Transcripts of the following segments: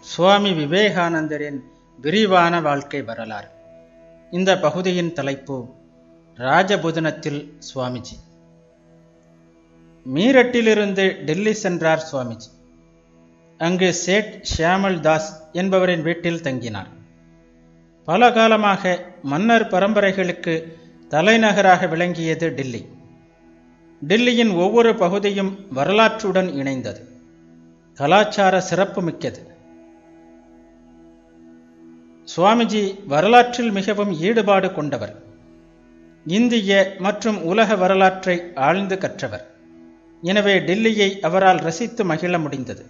சுவாமி விவேகானந்தரின் விரிவான வாழ்க்கை வரலாறு இந்த பகுதியின் தலைப்பு ராஜபுதனத்தில் சுவாமிஜி மீரட்டிலிருந்து டெல்லி சென்றார் சுவாமிஜி அங்கு சேட் ஷியாமல் தாஸ் என்பவரின் வீட்டில் தங்கினார் பல காலமாக மன்னர் பரம்பரைகளுக்கு தலைநகராக விளங்கியது டில்லி டில்லியின் ஒவ்வொரு பகுதியும் வரலாற்றுடன் இணைந்தது கலாச்சார சிறப்பு மிக்கது சுவாமிஜி வரலாற்றில் மிகவும் ஈடுபாடு கொண்டவர் இந்திய மற்றும் உலக வரலாற்றை ஆழ்ந்து கற்றவர் எனவே டில்லியை அவரால் ரசித்து மகிழ முடிந்தது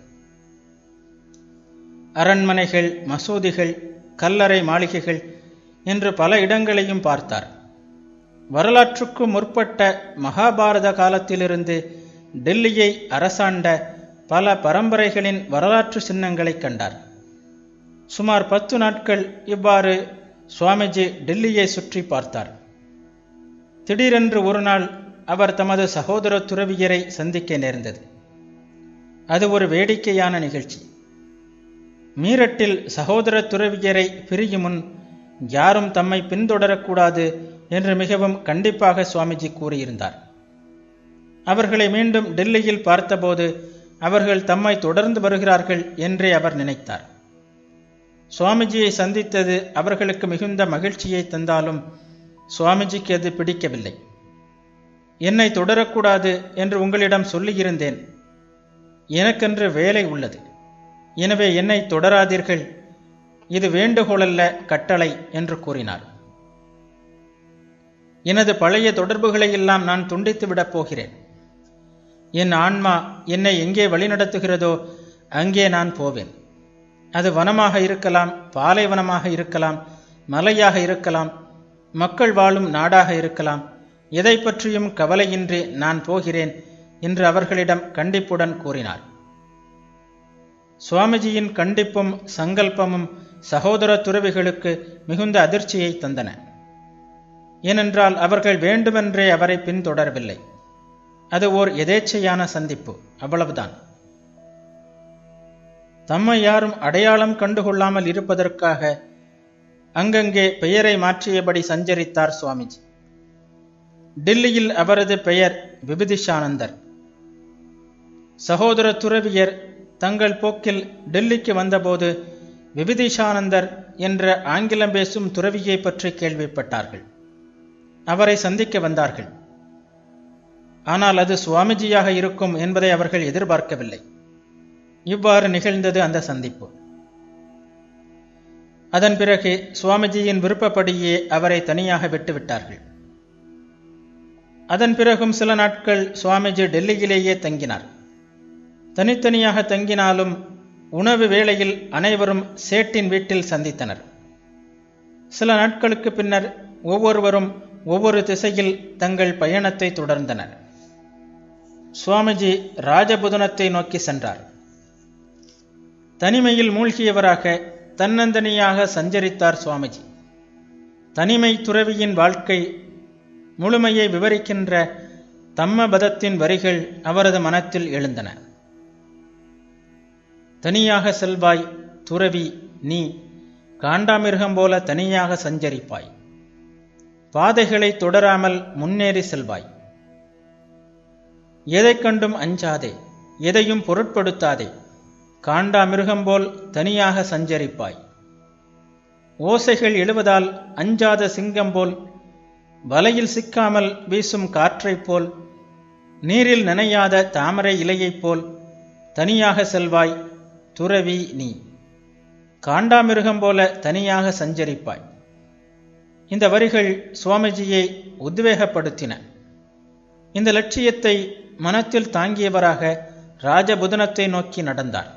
அரண்மனைகள் மசூதிகள் கல்லறை மாளிகைகள் என்று பல இடங்களையும் பார்த்தார் வரலாற்றுக்கு முற்பட்ட மகாபாரத காலத்திலிருந்து டெல்லியை அரசாண்ட பல பரம்பரைகளின் வரலாற்று சின்னங்களை கண்டார் சுமார் பத்து நாட்கள் இவ்வாறு சுவாமிஜி டெல்லியை சுற்றி பார்த்தார் திடீரென்று ஒரு நாள் அவர் தமது சகோதர துறவியரை சந்திக்க நேர்ந்தது அது ஒரு வேடிக்கையான நிகழ்ச்சி மீரட்டில் சகோதர துறவியரை பிரியும் முன் யாரும் தம்மை பின்தொடரக்கூடாது என்று மிகவும் கண்டிப்பாக சுவாமிஜி கூறியிருந்தார் அவர்களை மீண்டும் டெல்லியில் பார்த்தபோது அவர்கள் தம்மை தொடர்ந்து வருகிறார்கள் என்றே அவர் நினைத்தார் சுவாமிஜியை சந்தித்தது அவர்களுக்கு மிகுந்த மகிழ்ச்சியை தந்தாலும் சுவாமிஜிக்கு அது பிடிக்கவில்லை என்னை தொடரக்கூடாது என்று உங்களிடம் சொல்லியிருந்தேன் எனக்கென்று வேலை உள்ளது எனவே என்னை தொடராதீர்கள் இது வேண்டுகோளல்ல கட்டளை என்று கூறினார் எனது பழைய தொடர்புகளை எல்லாம் நான் துண்டித்து விடப் போகிறேன் என் ஆன்மா என்னை எங்கே வழிநடத்துகிறதோ அங்கே நான் போவேன் அது வனமாக இருக்கலாம் பாலைவனமாக இருக்கலாம் மலையாக இருக்கலாம் மக்கள் வாழும் நாடாக இருக்கலாம் எதை பற்றியும் கவலையின்றி நான் போகிறேன் என்று அவர்களிடம் கண்டிப்புடன் கூறினார் சுவாமிஜியின் கண்டிப்பும் சங்கல்பமும் சகோதர துறவிகளுக்கு மிகுந்த அதிர்ச்சியை தந்தன ஏனென்றால் அவர்கள் வேண்டுமென்றே அவரை பின்தொடரவில்லை அது ஓர் எதேச்சையான சந்திப்பு அவ்வளவுதான் தம்மை யாரும் அடையாளம் கண்டுகொள்ளாமல் இருப்பதற்காக அங்கங்கே பெயரை மாற்றியபடி சஞ்சரித்தார் சுவாமிஜி டில்லியில் அவரது பெயர் விபுதிஷானந்தர் சகோதர துறவியர் தங்கள் போக்கில் டெல்லிக்கு வந்தபோது விபுதிஷானந்தர் என்ற ஆங்கிலம் பேசும் துறவியை பற்றி கேள்விப்பட்டார்கள் அவரை சந்திக்க வந்தார்கள் ஆனால் அது சுவாமிஜியாக இருக்கும் என்பதை அவர்கள் எதிர்பார்க்கவில்லை இவ்வாறு நிகழ்ந்தது அந்த சந்திப்பு அதன் பிறகு சுவாமிஜியின் விருப்பப்படியே அவரை தனியாக விட்டுவிட்டார்கள் அதன் பிறகும் சில நாட்கள் சுவாமிஜி டெல்லியிலேயே தங்கினார் தனித்தனியாக தங்கினாலும் உணவு வேளையில் அனைவரும் சேட்டின் வீட்டில் சந்தித்தனர் சில நாட்களுக்கு பின்னர் ஒவ்வொருவரும் ஒவ்வொரு திசையில் தங்கள் பயணத்தை தொடர்ந்தனர் சுவாமிஜி ராஜபுதனத்தை நோக்கி சென்றார் தனிமையில் மூழ்கியவராக தன்னந்தனியாக சஞ்சரித்தார் சுவாமிஜி தனிமை துறவியின் வாழ்க்கை முழுமையை விவரிக்கின்ற தம்மபதத்தின் வரிகள் அவரது மனத்தில் எழுந்தன தனியாக செல்வாய் துறவி நீ காண்டாமிருகம் போல தனியாக சஞ்சரிப்பாய் பாதைகளை தொடராமல் முன்னேறி செல்வாய் எதை கண்டும் அஞ்சாதே எதையும் பொருட்படுத்தாதே காண்டா மிருகம் போல் தனியாக சஞ்சரிப்பாய் ஓசைகள் எழுவதால் அஞ்சாத சிங்கம் போல் வலையில் சிக்காமல் வீசும் காற்றைப் போல் நீரில் நனையாத தாமரை இலையைப் போல் தனியாக செல்வாய் துறவி நீ காண்டாமிருகம் போல தனியாக சஞ்சரிப்பாய் இந்த வரிகள் சுவாமிஜியை உத்வேகப்படுத்தின இந்த லட்சியத்தை மனத்தில் தாங்கியவராக ராஜபுதனத்தை நோக்கி நடந்தார்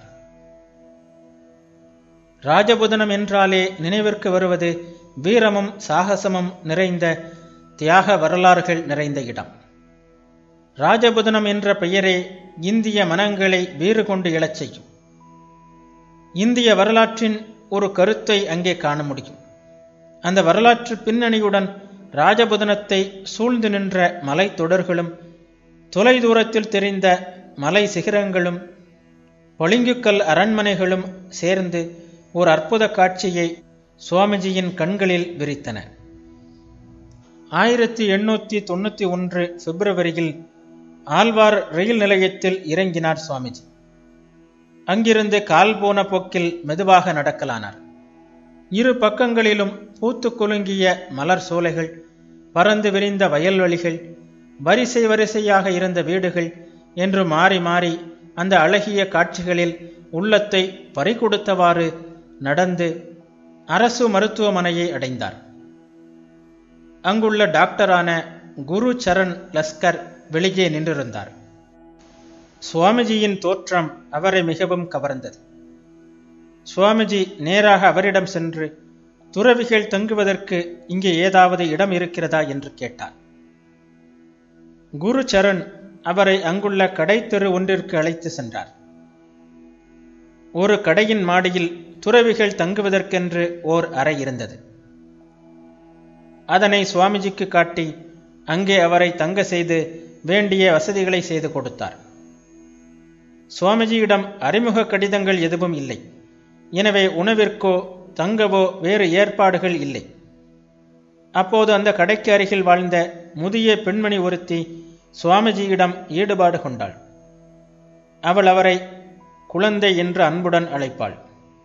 ராஜபுதனம் என்றாலே நினைவிற்கு வருவது வீரமும் சாகசமும் நிறைந்த தியாக வரலாறுகள் நிறைந்த இடம் ராஜபுதனம் என்ற பெயரே இந்திய மனங்களை வீறு கொண்டு எழச் செய்யும் இந்திய வரலாற்றின் ஒரு கருத்தை அங்கே காண முடியும் அந்த வரலாற்று பின்னணியுடன் ராஜபுதனத்தை சூழ்ந்து நின்ற மலை தொடர்களும் தொலைதூரத்தில் தெரிந்த மலை சிகரங்களும் பளிங்குக்கல் அரண்மனைகளும் சேர்ந்து ஒரு அற்புத காட்சியை சுவாமிஜியின் கண்களில் விரித்தன ஆயிரத்தி எண்ணூற்றி தொண்ணூற்றி ஒன்று பிப்ரவரியில் ஆழ்வார் ரயில் நிலையத்தில் இறங்கினார் சுவாமிஜி அங்கிருந்து கால் போன போக்கில் மெதுவாக நடக்கலானார் இரு பக்கங்களிலும் பூத்து குலுங்கிய மலர் சோலைகள் பறந்து விரிந்த வயல்வெளிகள் வரிசை வரிசையாக இருந்த வீடுகள் என்று மாறி மாறி அந்த அழகிய காட்சிகளில் உள்ளத்தை பறிகொடுத்தவாறு நடந்து அரசு மருத்துவமனையை அடைந்தார் அங்குள்ள டாக்டரான குரு சரண் லஸ்கர் வெளியே நின்றிருந்தார் சுவாமிஜியின் தோற்றம் அவரை மிகவும் கவர்ந்தது சுவாமிஜி நேராக அவரிடம் சென்று துறவிகள் தங்குவதற்கு இங்கே ஏதாவது இடம் இருக்கிறதா என்று கேட்டார் குரு சரண் அவரை அங்குள்ள கடை தெரு ஒன்றிற்கு அழைத்து சென்றார் ஒரு கடையின் மாடியில் துறவிகள் தங்குவதற்கென்று ஓர் அறை இருந்தது அதனை சுவாமிஜிக்கு காட்டி அங்கே அவரை தங்க செய்து வேண்டிய வசதிகளை செய்து கொடுத்தார் சுவாமிஜியிடம் அறிமுக கடிதங்கள் எதுவும் இல்லை எனவே உணவிற்கோ தங்கவோ வேறு ஏற்பாடுகள் இல்லை அப்போது அந்த கடைக்கு அருகில் வாழ்ந்த முதிய பெண்மணி ஒருத்தி சுவாமிஜியிடம் ஈடுபாடு கொண்டாள் அவள் அவரை குழந்தை என்று அன்புடன் அழைப்பாள்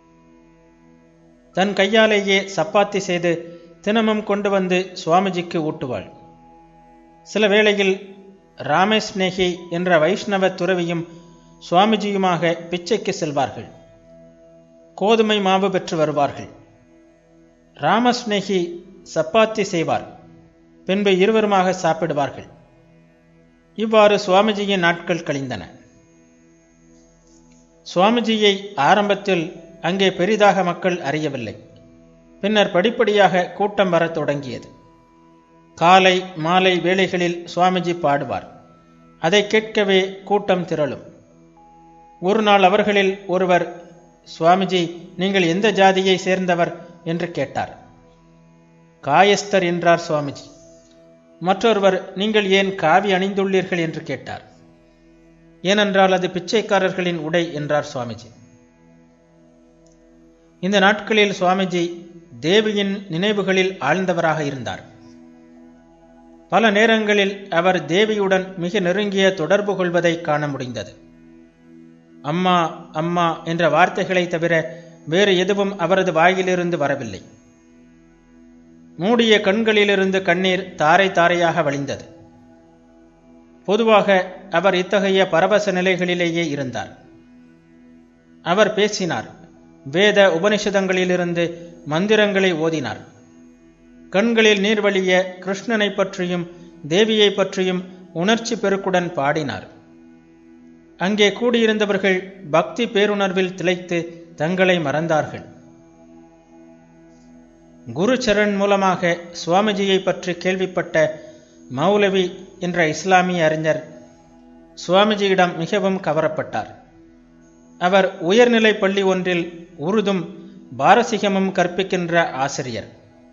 தன் கையாலேயே சப்பாத்தி செய்து தினமும் கொண்டு வந்து சுவாமிஜிக்கு ஊட்டுவாள் சில வேளையில் ராமேஸ்நேகி என்ற வைஷ்ணவ துறவியும் சுவாமிஜியுமாக பிச்சைக்கு செல்வார்கள் கோதுமை மாவு பெற்று வருவார்கள் ராமஸ்நேகி சப்பாத்தி செய்வார் பின்பு இருவருமாக சாப்பிடுவார்கள் இவ்வாறு சுவாமிஜியின் நாட்கள் கழிந்தன சுவாமிஜியை ஆரம்பத்தில் அங்கே பெரிதாக மக்கள் அறியவில்லை பின்னர் படிப்படியாக கூட்டம் வரத் தொடங்கியது காலை மாலை வேளைகளில் சுவாமிஜி பாடுவார் அதை கேட்கவே கூட்டம் திரளும் ஒரு நாள் அவர்களில் ஒருவர் சுவாமிஜி நீங்கள் எந்த ஜாதியை சேர்ந்தவர் என்று கேட்டார் காயஸ்தர் என்றார் சுவாமிஜி மற்றொருவர் நீங்கள் ஏன் காவி அணிந்துள்ளீர்கள் என்று கேட்டார் ஏனென்றால் அது பிச்சைக்காரர்களின் உடை என்றார் சுவாமிஜி இந்த நாட்களில் சுவாமிஜி தேவியின் நினைவுகளில் ஆழ்ந்தவராக இருந்தார் பல நேரங்களில் அவர் தேவியுடன் மிக நெருங்கிய தொடர்பு கொள்வதை காண முடிந்தது அம்மா அம்மா என்ற வார்த்தைகளை தவிர வேறு எதுவும் அவரது வாயிலிருந்து வரவில்லை மூடிய கண்களிலிருந்து கண்ணீர் தாரை தாரையாக வழிந்தது பொதுவாக அவர் இத்தகைய பரவச நிலைகளிலேயே இருந்தார் அவர் பேசினார் வேத உபனிஷதங்களிலிருந்து மந்திரங்களை ஓதினார் கண்களில் நீர் வழிய கிருஷ்ணனை பற்றியும் தேவியை பற்றியும் உணர்ச்சி பெருக்குடன் பாடினார் அங்கே கூடியிருந்தவர்கள் பக்தி பேருணர்வில் திளைத்து தங்களை மறந்தார்கள் குரு சரண் மூலமாக சுவாமிஜியை பற்றி கேள்விப்பட்ட மௌலவி என்ற இஸ்லாமிய அறிஞர் சுவாமிஜியிடம் மிகவும் கவரப்பட்டார் அவர் உயர்நிலை பள்ளி ஒன்றில் உருதும் பாரசீகமும் கற்பிக்கின்ற ஆசிரியர்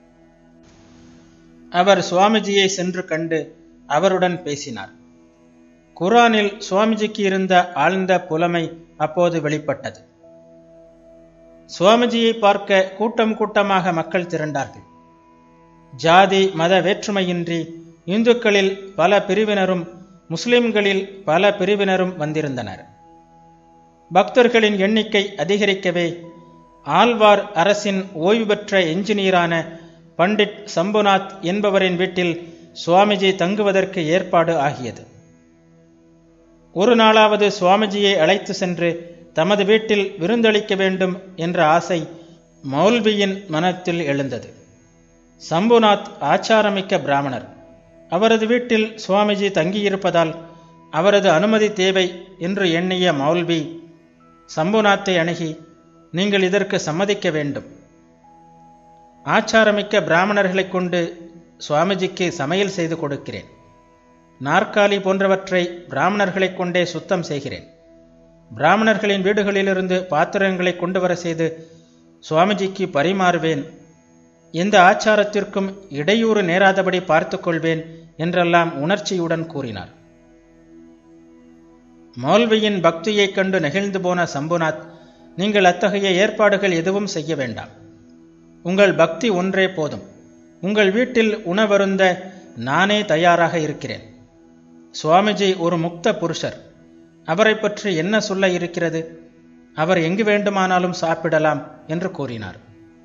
அவர் சுவாமிஜியை சென்று கண்டு அவருடன் பேசினார் குரானில் சுவாமிஜிக்கு இருந்த ஆழ்ந்த புலமை அப்போது வெளிப்பட்டது சுவாமிஜியை பார்க்க கூட்டம் கூட்டமாக மக்கள் திரண்டார்கள் ஜாதி மத வேற்றுமையின்றி இந்துக்களில் பல பிரிவினரும் முஸ்லிம்களில் பல பிரிவினரும் வந்திருந்தனர் பக்தர்களின் எண்ணிக்கை அதிகரிக்கவே ஆழ்வார் அரசின் ஓய்வு பெற்ற என்ஜினியரான பண்டிட் சம்புநாத் என்பவரின் வீட்டில் சுவாமிஜி தங்குவதற்கு ஏற்பாடு ஆகியது ஒரு நாளாவது சுவாமிஜியை அழைத்து சென்று தமது வீட்டில் விருந்தளிக்க வேண்டும் என்ற ஆசை மௌல்வியின் மனத்தில் எழுந்தது சம்புநாத் ஆச்சாரமிக்க பிராமணர் அவரது வீட்டில் சுவாமிஜி தங்கியிருப்பதால் அவரது அனுமதி தேவை என்று எண்ணிய மௌல்வி சம்புநாத்தை அணுகி நீங்கள் இதற்கு சம்மதிக்க வேண்டும் ஆச்சாரமிக்க பிராமணர்களைக் கொண்டு சுவாமிஜிக்கு சமையல் செய்து கொடுக்கிறேன் நாற்காலி போன்றவற்றை பிராமணர்களைக் கொண்டே சுத்தம் செய்கிறேன் பிராமணர்களின் வீடுகளிலிருந்து பாத்திரங்களை கொண்டு வர செய்து சுவாமிஜிக்கு பரிமாறுவேன் எந்த ஆச்சாரத்திற்கும் இடையூறு நேராதபடி பார்த்துக் கொள்வேன் என்றெல்லாம் உணர்ச்சியுடன் கூறினார் மௌல்வியின் பக்தியைக் கண்டு நெகிழ்ந்து போன சம்புநாத் நீங்கள் அத்தகைய ஏற்பாடுகள் எதுவும் செய்ய வேண்டாம் உங்கள் பக்தி ஒன்றே போதும் உங்கள் வீட்டில் உணவருந்த நானே தயாராக இருக்கிறேன் சுவாமிஜி ஒரு முக்த புருஷர் அவரை பற்றி என்ன சொல்ல இருக்கிறது அவர் எங்கு வேண்டுமானாலும் சாப்பிடலாம் என்று கூறினார்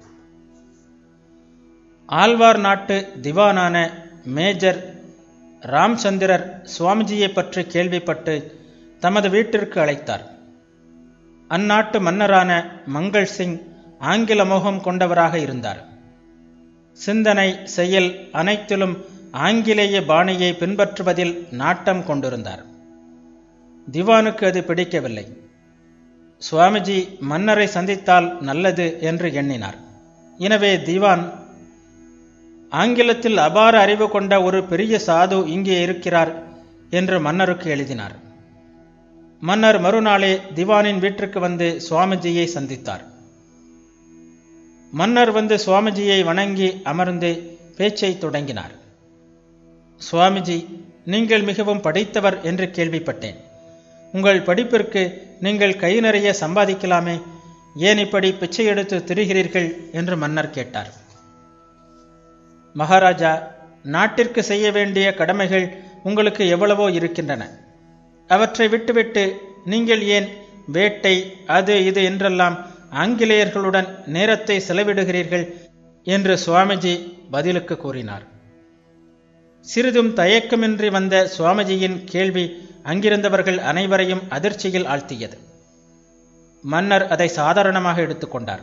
ஆழ்வார் நாட்டு திவானான மேஜர் ராம்சந்திரர் சுவாமிஜியை பற்றி கேள்விப்பட்டு தமது வீட்டிற்கு அழைத்தார் அந்நாட்டு மன்னரான மங்கள் சிங் ஆங்கில மோகம் கொண்டவராக இருந்தார் சிந்தனை செயல் அனைத்திலும் ஆங்கிலேய பாணியை பின்பற்றுவதில் நாட்டம் கொண்டிருந்தார் திவானுக்கு அது பிடிக்கவில்லை சுவாமிஜி மன்னரை சந்தித்தால் நல்லது என்று எண்ணினார் எனவே திவான் ஆங்கிலத்தில் அபார அறிவு கொண்ட ஒரு பெரிய சாது இங்கே இருக்கிறார் என்று மன்னருக்கு எழுதினார் மன்னர் மறுநாளே திவானின் வீட்டிற்கு வந்து சுவாமிஜியை சந்தித்தார் மன்னர் வந்து சுவாமிஜியை வணங்கி அமர்ந்து பேச்சை தொடங்கினார் சுவாமிஜி நீங்கள் மிகவும் படித்தவர் என்று கேள்விப்பட்டேன் உங்கள் படிப்பிற்கு நீங்கள் கை நிறைய சம்பாதிக்கலாமே ஏன் இப்படி பிச்சை எடுத்து திரிகிறீர்கள் என்று மன்னர் கேட்டார் மகாராஜா நாட்டிற்கு செய்ய வேண்டிய கடமைகள் உங்களுக்கு எவ்வளவோ இருக்கின்றன அவற்றை விட்டுவிட்டு நீங்கள் ஏன் வேட்டை அது இது என்றெல்லாம் ஆங்கிலேயர்களுடன் நேரத்தை செலவிடுகிறீர்கள் என்று சுவாமிஜி பதிலுக்கு கூறினார் சிறிதும் தயக்கமின்றி வந்த சுவாமிஜியின் கேள்வி அங்கிருந்தவர்கள் அனைவரையும் அதிர்ச்சியில் ஆழ்த்தியது மன்னர் அதை சாதாரணமாக எடுத்துக்கொண்டார்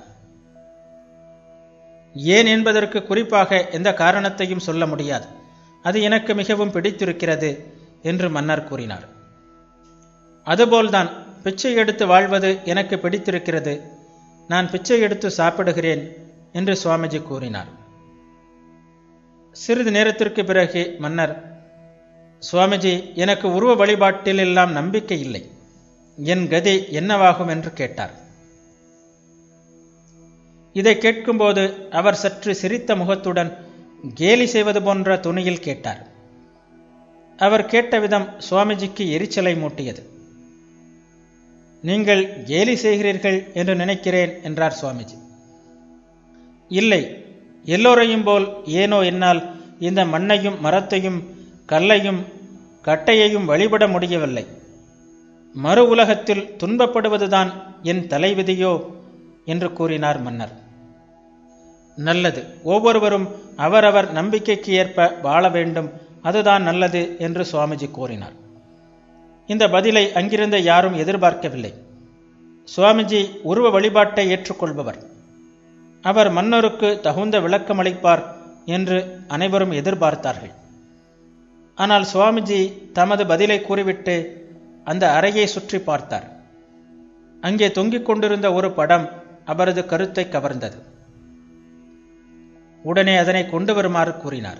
ஏன் என்பதற்கு குறிப்பாக எந்த காரணத்தையும் சொல்ல முடியாது அது எனக்கு மிகவும் பிடித்திருக்கிறது என்று மன்னர் கூறினார் அதுபோல்தான் பிச்சை எடுத்து வாழ்வது எனக்கு பிடித்திருக்கிறது நான் பிச்சை எடுத்து சாப்பிடுகிறேன் என்று சுவாமிஜி கூறினார் சிறிது நேரத்திற்கு பிறகு மன்னர் சுவாமிஜி எனக்கு உருவ வழிபாட்டில் எல்லாம் நம்பிக்கை இல்லை என் கதி என்னவாகும் என்று கேட்டார் இதை கேட்கும்போது அவர் சற்று சிரித்த முகத்துடன் கேலி செய்வது போன்ற துணியில் கேட்டார் அவர் கேட்ட விதம் சுவாமிஜிக்கு எரிச்சலை மூட்டியது நீங்கள் கேலி செய்கிறீர்கள் என்று நினைக்கிறேன் என்றார் சுவாமிஜி இல்லை எல்லோரையும் போல் ஏனோ என்னால் இந்த மண்ணையும் மரத்தையும் கல்லையும் கட்டையையும் வழிபட முடியவில்லை மறு உலகத்தில் துன்பப்படுவதுதான் என் தலைவிதியோ என்று கூறினார் மன்னர் நல்லது ஒவ்வொருவரும் அவரவர் நம்பிக்கைக்கு ஏற்ப வாழ வேண்டும் அதுதான் நல்லது என்று சுவாமிஜி கூறினார் இந்த பதிலை அங்கிருந்த யாரும் எதிர்பார்க்கவில்லை சுவாமிஜி உருவ வழிபாட்டை ஏற்றுக்கொள்பவர் அவர் மன்னருக்கு தகுந்த விளக்கம் அளிப்பார் என்று அனைவரும் எதிர்பார்த்தார்கள் ஆனால் சுவாமிஜி தமது பதிலை கூறிவிட்டு அந்த அறையை சுற்றி பார்த்தார் அங்கே தொங்கிக் கொண்டிருந்த ஒரு படம் அவரது கருத்தை கவர்ந்தது உடனே அதனை கொண்டு வருமாறு கூறினார்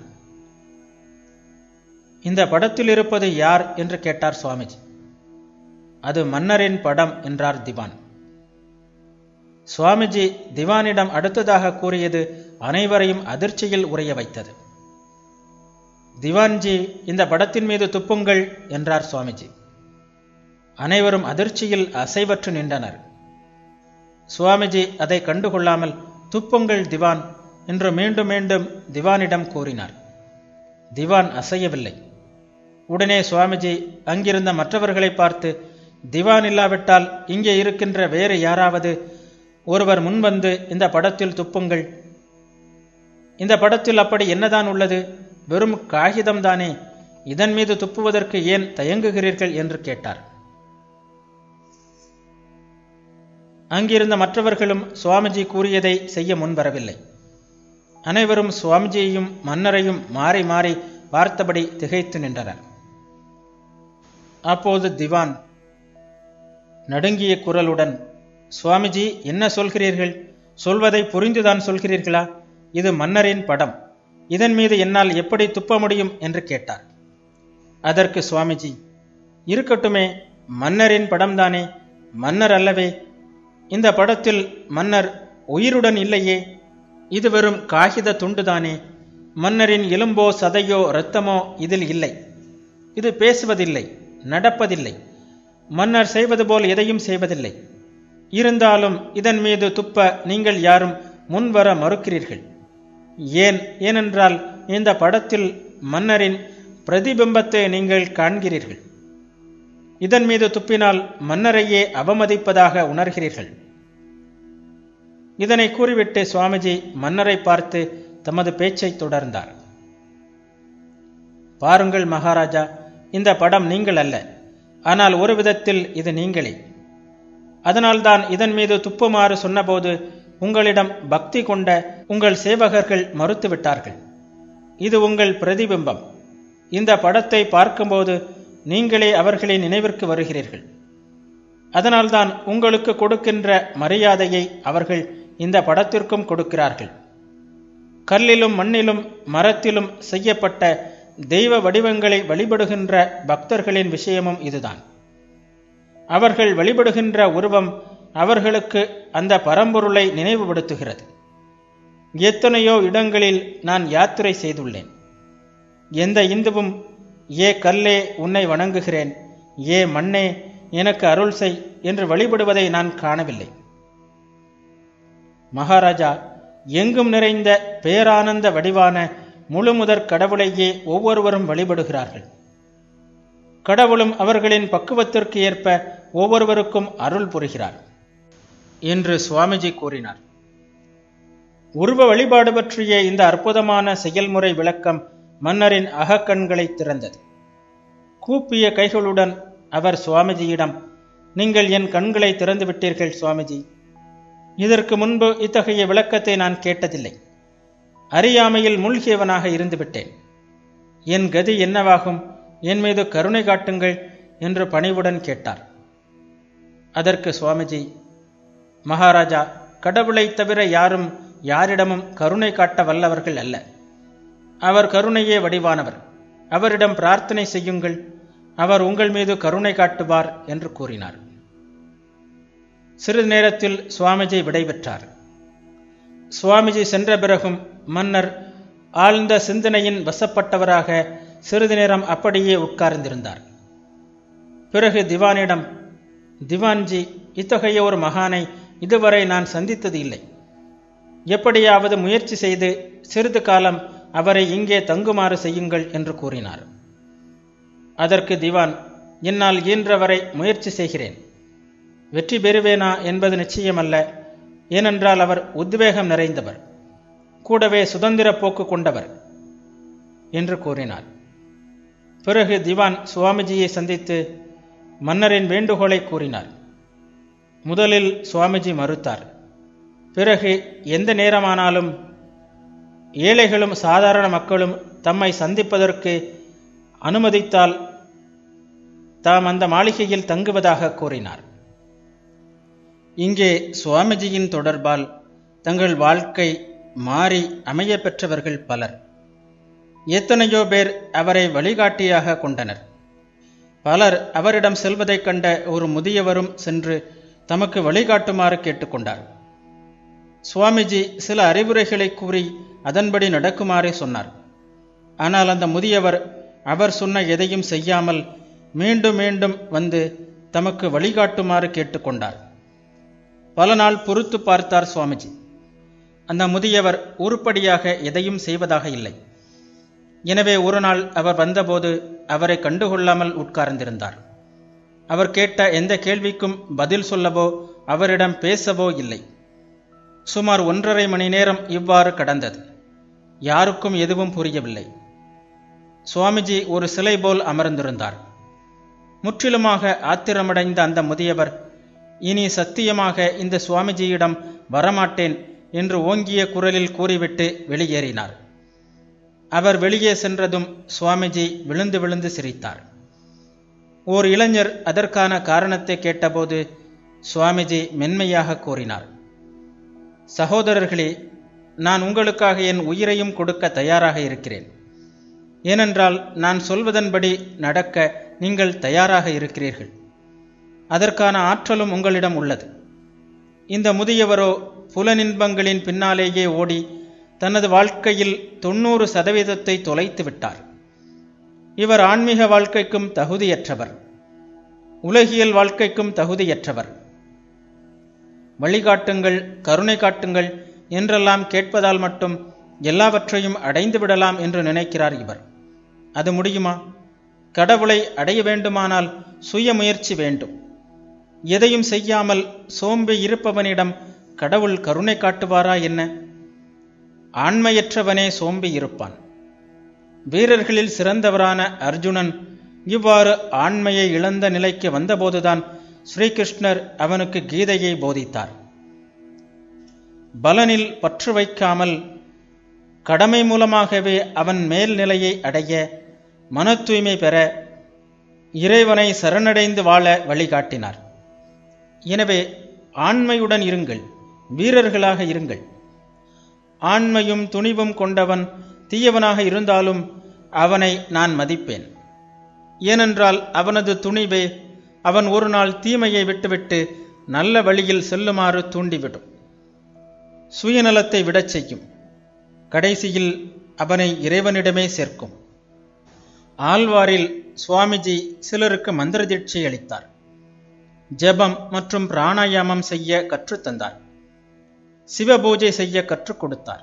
இந்த படத்தில் இருப்பது யார் என்று கேட்டார் சுவாமிஜி அது மன்னரின் படம் என்றார் திவான் சுவாமிஜி திவானிடம் அடுத்ததாக கூறியது அனைவரையும் அதிர்ச்சியில் உரைய வைத்தது திவான்ஜி இந்த படத்தின் மீது துப்புங்கள் என்றார் சுவாமிஜி அனைவரும் அதிர்ச்சியில் அசைவற்று நின்றனர் சுவாமிஜி அதை கண்டுகொள்ளாமல் துப்புங்கள் திவான் என்று மீண்டும் மீண்டும் திவானிடம் கூறினார் திவான் அசையவில்லை உடனே சுவாமிஜி அங்கிருந்த மற்றவர்களை பார்த்து திவான் இல்லாவிட்டால் இங்கே இருக்கின்ற வேறு யாராவது ஒருவர் முன்வந்து இந்த படத்தில் துப்புங்கள் இந்த படத்தில் அப்படி என்னதான் உள்ளது வெறும் காகிதம்தானே இதன் மீது துப்புவதற்கு ஏன் தயங்குகிறீர்கள் என்று கேட்டார் அங்கிருந்த மற்றவர்களும் சுவாமிஜி கூறியதை செய்ய முன்வரவில்லை அனைவரும் சுவாமிஜியையும் மன்னரையும் மாறி மாறி பார்த்தபடி திகைத்து நின்றனர் அப்போது திவான் நடுங்கிய குரலுடன் சுவாமிஜி என்ன சொல்கிறீர்கள் சொல்வதை புரிந்துதான் சொல்கிறீர்களா இது மன்னரின் படம் இதன் மீது என்னால் எப்படி துப்ப முடியும் என்று கேட்டார் அதற்கு சுவாமிஜி இருக்கட்டுமே மன்னரின் படம்தானே மன்னர் அல்லவே இந்த படத்தில் மன்னர் உயிருடன் இல்லையே இது வெறும் காகித துண்டுதானே மன்னரின் எலும்போ சதையோ இரத்தமோ இதில் இல்லை இது பேசுவதில்லை நடப்பதில்லை மன்னர் செய்வது போல் எதையும் செய்வதில்லை இருந்தாலும் இதன் மீது துப்ப நீங்கள் யாரும் முன்வர மறுக்கிறீர்கள் ஏன் ஏனென்றால் இந்த படத்தில் மன்னரின் பிரதிபிம்பத்தை நீங்கள் காண்கிறீர்கள் இதன் மீது துப்பினால் மன்னரையே அவமதிப்பதாக உணர்கிறீர்கள் இதனை கூறிவிட்டு சுவாமிஜி மன்னரை பார்த்து தமது பேச்சை தொடர்ந்தார் பாருங்கள் மகாராஜா இந்த படம் நீங்கள் அல்ல ஆனால் ஒரு விதத்தில் இது நீங்களே அதனால்தான் இதன் மீது துப்புமாறு சொன்னபோது உங்களிடம் பக்தி கொண்ட உங்கள் சேவகர்கள் மறுத்துவிட்டார்கள் இது உங்கள் பிரதிபிம்பம் இந்த படத்தை பார்க்கும்போது நீங்களே அவர்களின் நினைவிற்கு வருகிறீர்கள் அதனால்தான் உங்களுக்கு கொடுக்கின்ற மரியாதையை அவர்கள் இந்த படத்திற்கும் கொடுக்கிறார்கள் கல்லிலும் மண்ணிலும் மரத்திலும் செய்யப்பட்ட தெய்வ வடிவங்களை வழிபடுகின்ற பக்தர்களின் விஷயமும் இதுதான் அவர்கள் வழிபடுகின்ற உருவம் அவர்களுக்கு அந்த பரம்பொருளை நினைவுபடுத்துகிறது எத்தனையோ இடங்களில் நான் யாத்திரை செய்துள்ளேன் எந்த இந்துவும் ஏ கல்லே உன்னை வணங்குகிறேன் ஏ மண்ணே எனக்கு அருள் செய் என்று வழிபடுவதை நான் காணவில்லை மகாராஜா எங்கும் நிறைந்த பேரானந்த வடிவான முழுமுதற் கடவுளையே ஒவ்வொருவரும் வழிபடுகிறார்கள் கடவுளும் அவர்களின் பக்குவத்திற்கு ஏற்ப ஒவ்வொருவருக்கும் அருள் புரிகிறார் என்று சுவாமிஜி கூறினார் உருவ வழிபாடு பற்றிய இந்த அற்புதமான செயல்முறை விளக்கம் மன்னரின் அகக்கண்களை திறந்தது கூப்பிய கைகளுடன் அவர் சுவாமிஜியிடம் நீங்கள் என் கண்களை திறந்து விட்டீர்கள் சுவாமிஜி இதற்கு முன்பு இத்தகைய விளக்கத்தை நான் கேட்டதில்லை அறியாமையில் மூழ்கியவனாக இருந்துவிட்டேன் என் கதி என்னவாகும் என் மீது கருணை காட்டுங்கள் என்று பணிவுடன் கேட்டார் அதற்கு சுவாமிஜி மகாராஜா கடவுளைத் தவிர யாரும் யாரிடமும் கருணை காட்ட வல்லவர்கள் அல்ல அவர் கருணையே வடிவானவர் அவரிடம் பிரார்த்தனை செய்யுங்கள் அவர் உங்கள் மீது கருணை காட்டுவார் என்று கூறினார் சிறிது நேரத்தில் சுவாமிஜி விடைபெற்றார் சுவாமிஜி சென்ற பிறகும் மன்னர் ஆழ்ந்த சிந்தனையின் வசப்பட்டவராக சிறிது நேரம் அப்படியே உட்கார்ந்திருந்தார் பிறகு திவானிடம் திவான்ஜி இத்தகைய ஒரு மகானை இதுவரை நான் சந்தித்தது இல்லை எப்படியாவது முயற்சி செய்து சிறிது காலம் அவரை இங்கே தங்குமாறு செய்யுங்கள் என்று கூறினார் அதற்கு திவான் என்னால் இயன்றவரை முயற்சி செய்கிறேன் வெற்றி பெறுவேனா என்பது நிச்சயமல்ல ஏனென்றால் அவர் உத்வேகம் நிறைந்தவர் கூடவே சுதந்திர போக்கு கொண்டவர் என்று கூறினார் பிறகு திவான் சுவாமிஜியை சந்தித்து மன்னரின் வேண்டுகோளை கூறினார் முதலில் சுவாமிஜி மறுத்தார் பிறகு எந்த நேரமானாலும் ஏழைகளும் சாதாரண மக்களும் தம்மை சந்திப்பதற்கு அனுமதித்தால் தாம் அந்த மாளிகையில் தங்குவதாக கூறினார் இங்கே சுவாமிஜியின் தொடர்பால் தங்கள் வாழ்க்கை மாறி அமைய பெற்றவர்கள் பலர் எத்தனையோ பேர் அவரை வழிகாட்டியாக கொண்டனர் பலர் அவரிடம் செல்வதைக் கண்ட ஒரு முதியவரும் சென்று தமக்கு வழிகாட்டுமாறு கேட்டுக்கொண்டார் சுவாமிஜி சில அறிவுரைகளை கூறி அதன்படி நடக்குமாறே சொன்னார் ஆனால் அந்த முதியவர் அவர் சொன்ன எதையும் செய்யாமல் மீண்டும் மீண்டும் வந்து தமக்கு வழிகாட்டுமாறு கேட்டுக்கொண்டார் பல நாள் பொறுத்து பார்த்தார் சுவாமிஜி அந்த முதியவர் உருப்படியாக எதையும் செய்வதாக இல்லை எனவே ஒரு நாள் அவர் வந்தபோது அவரை கண்டுகொள்ளாமல் உட்கார்ந்திருந்தார் அவர் கேட்ட எந்த கேள்விக்கும் பதில் சொல்லவோ அவரிடம் பேசவோ இல்லை சுமார் ஒன்றரை மணி நேரம் இவ்வாறு கடந்தது யாருக்கும் எதுவும் புரியவில்லை சுவாமிஜி ஒரு சிலை போல் அமர்ந்திருந்தார் முற்றிலுமாக ஆத்திரமடைந்த அந்த முதியவர் இனி சத்தியமாக இந்த சுவாமிஜியிடம் வரமாட்டேன் என்று ஓங்கிய குரலில் கூறிவிட்டு வெளியேறினார் அவர் வெளியே சென்றதும் சுவாமிஜி விழுந்து விழுந்து சிரித்தார் ஓர் இளைஞர் அதற்கான காரணத்தை கேட்டபோது சுவாமிஜி மென்மையாக கூறினார் சகோதரர்களே நான் உங்களுக்காக என் உயிரையும் கொடுக்க தயாராக இருக்கிறேன் ஏனென்றால் நான் சொல்வதன்படி நடக்க நீங்கள் தயாராக இருக்கிறீர்கள் அதற்கான ஆற்றலும் உங்களிடம் உள்ளது இந்த முதியவரோ புலனின்பங்களின் பின்னாலேயே ஓடி தனது வாழ்க்கையில் தொண்ணூறு சதவீதத்தை தொலைத்து விட்டார் இவர் ஆன்மீக வாழ்க்கைக்கும் தகுதியற்றவர் உலகியல் வாழ்க்கைக்கும் தகுதியற்றவர் வழிகாட்டுங்கள் கருணை காட்டுங்கள் என்றெல்லாம் கேட்பதால் மட்டும் எல்லாவற்றையும் அடைந்து விடலாம் என்று நினைக்கிறார் இவர் அது முடியுமா கடவுளை அடைய வேண்டுமானால் சுய முயற்சி வேண்டும் எதையும் செய்யாமல் சோம்பி இருப்பவனிடம் கடவுள் கருணை காட்டுவாரா என்ன ஆண்மையற்றவனே சோம்பி இருப்பான் வீரர்களில் சிறந்தவரான அர்ஜுனன் இவ்வாறு ஆண்மையை இழந்த நிலைக்கு வந்தபோதுதான் ஸ்ரீகிருஷ்ணர் அவனுக்கு கீதையை போதித்தார் பலனில் பற்று வைக்காமல் கடமை மூலமாகவே அவன் மேல்நிலையை அடைய மன தூய்மை பெற இறைவனை சரணடைந்து வாழ வழிகாட்டினார் எனவே ஆண்மையுடன் இருங்கள் வீரர்களாக இருங்கள் ஆண்மையும் துணிவும் கொண்டவன் தீயவனாக இருந்தாலும் அவனை நான் மதிப்பேன் ஏனென்றால் அவனது துணிவே அவன் ஒரு நாள் தீமையை விட்டுவிட்டு நல்ல வழியில் செல்லுமாறு தூண்டிவிடும் சுயநலத்தை விடச் செய்யும் கடைசியில் அவனை இறைவனிடமே சேர்க்கும் ஆழ்வாரில் சுவாமிஜி சிலருக்கு மந்திர தீட்சை அளித்தார் ஜெபம் மற்றும் பிராணாயாமம் செய்ய கற்றுத்தந்தார் சிவபூஜை செய்ய கற்றுக் கொடுத்தார்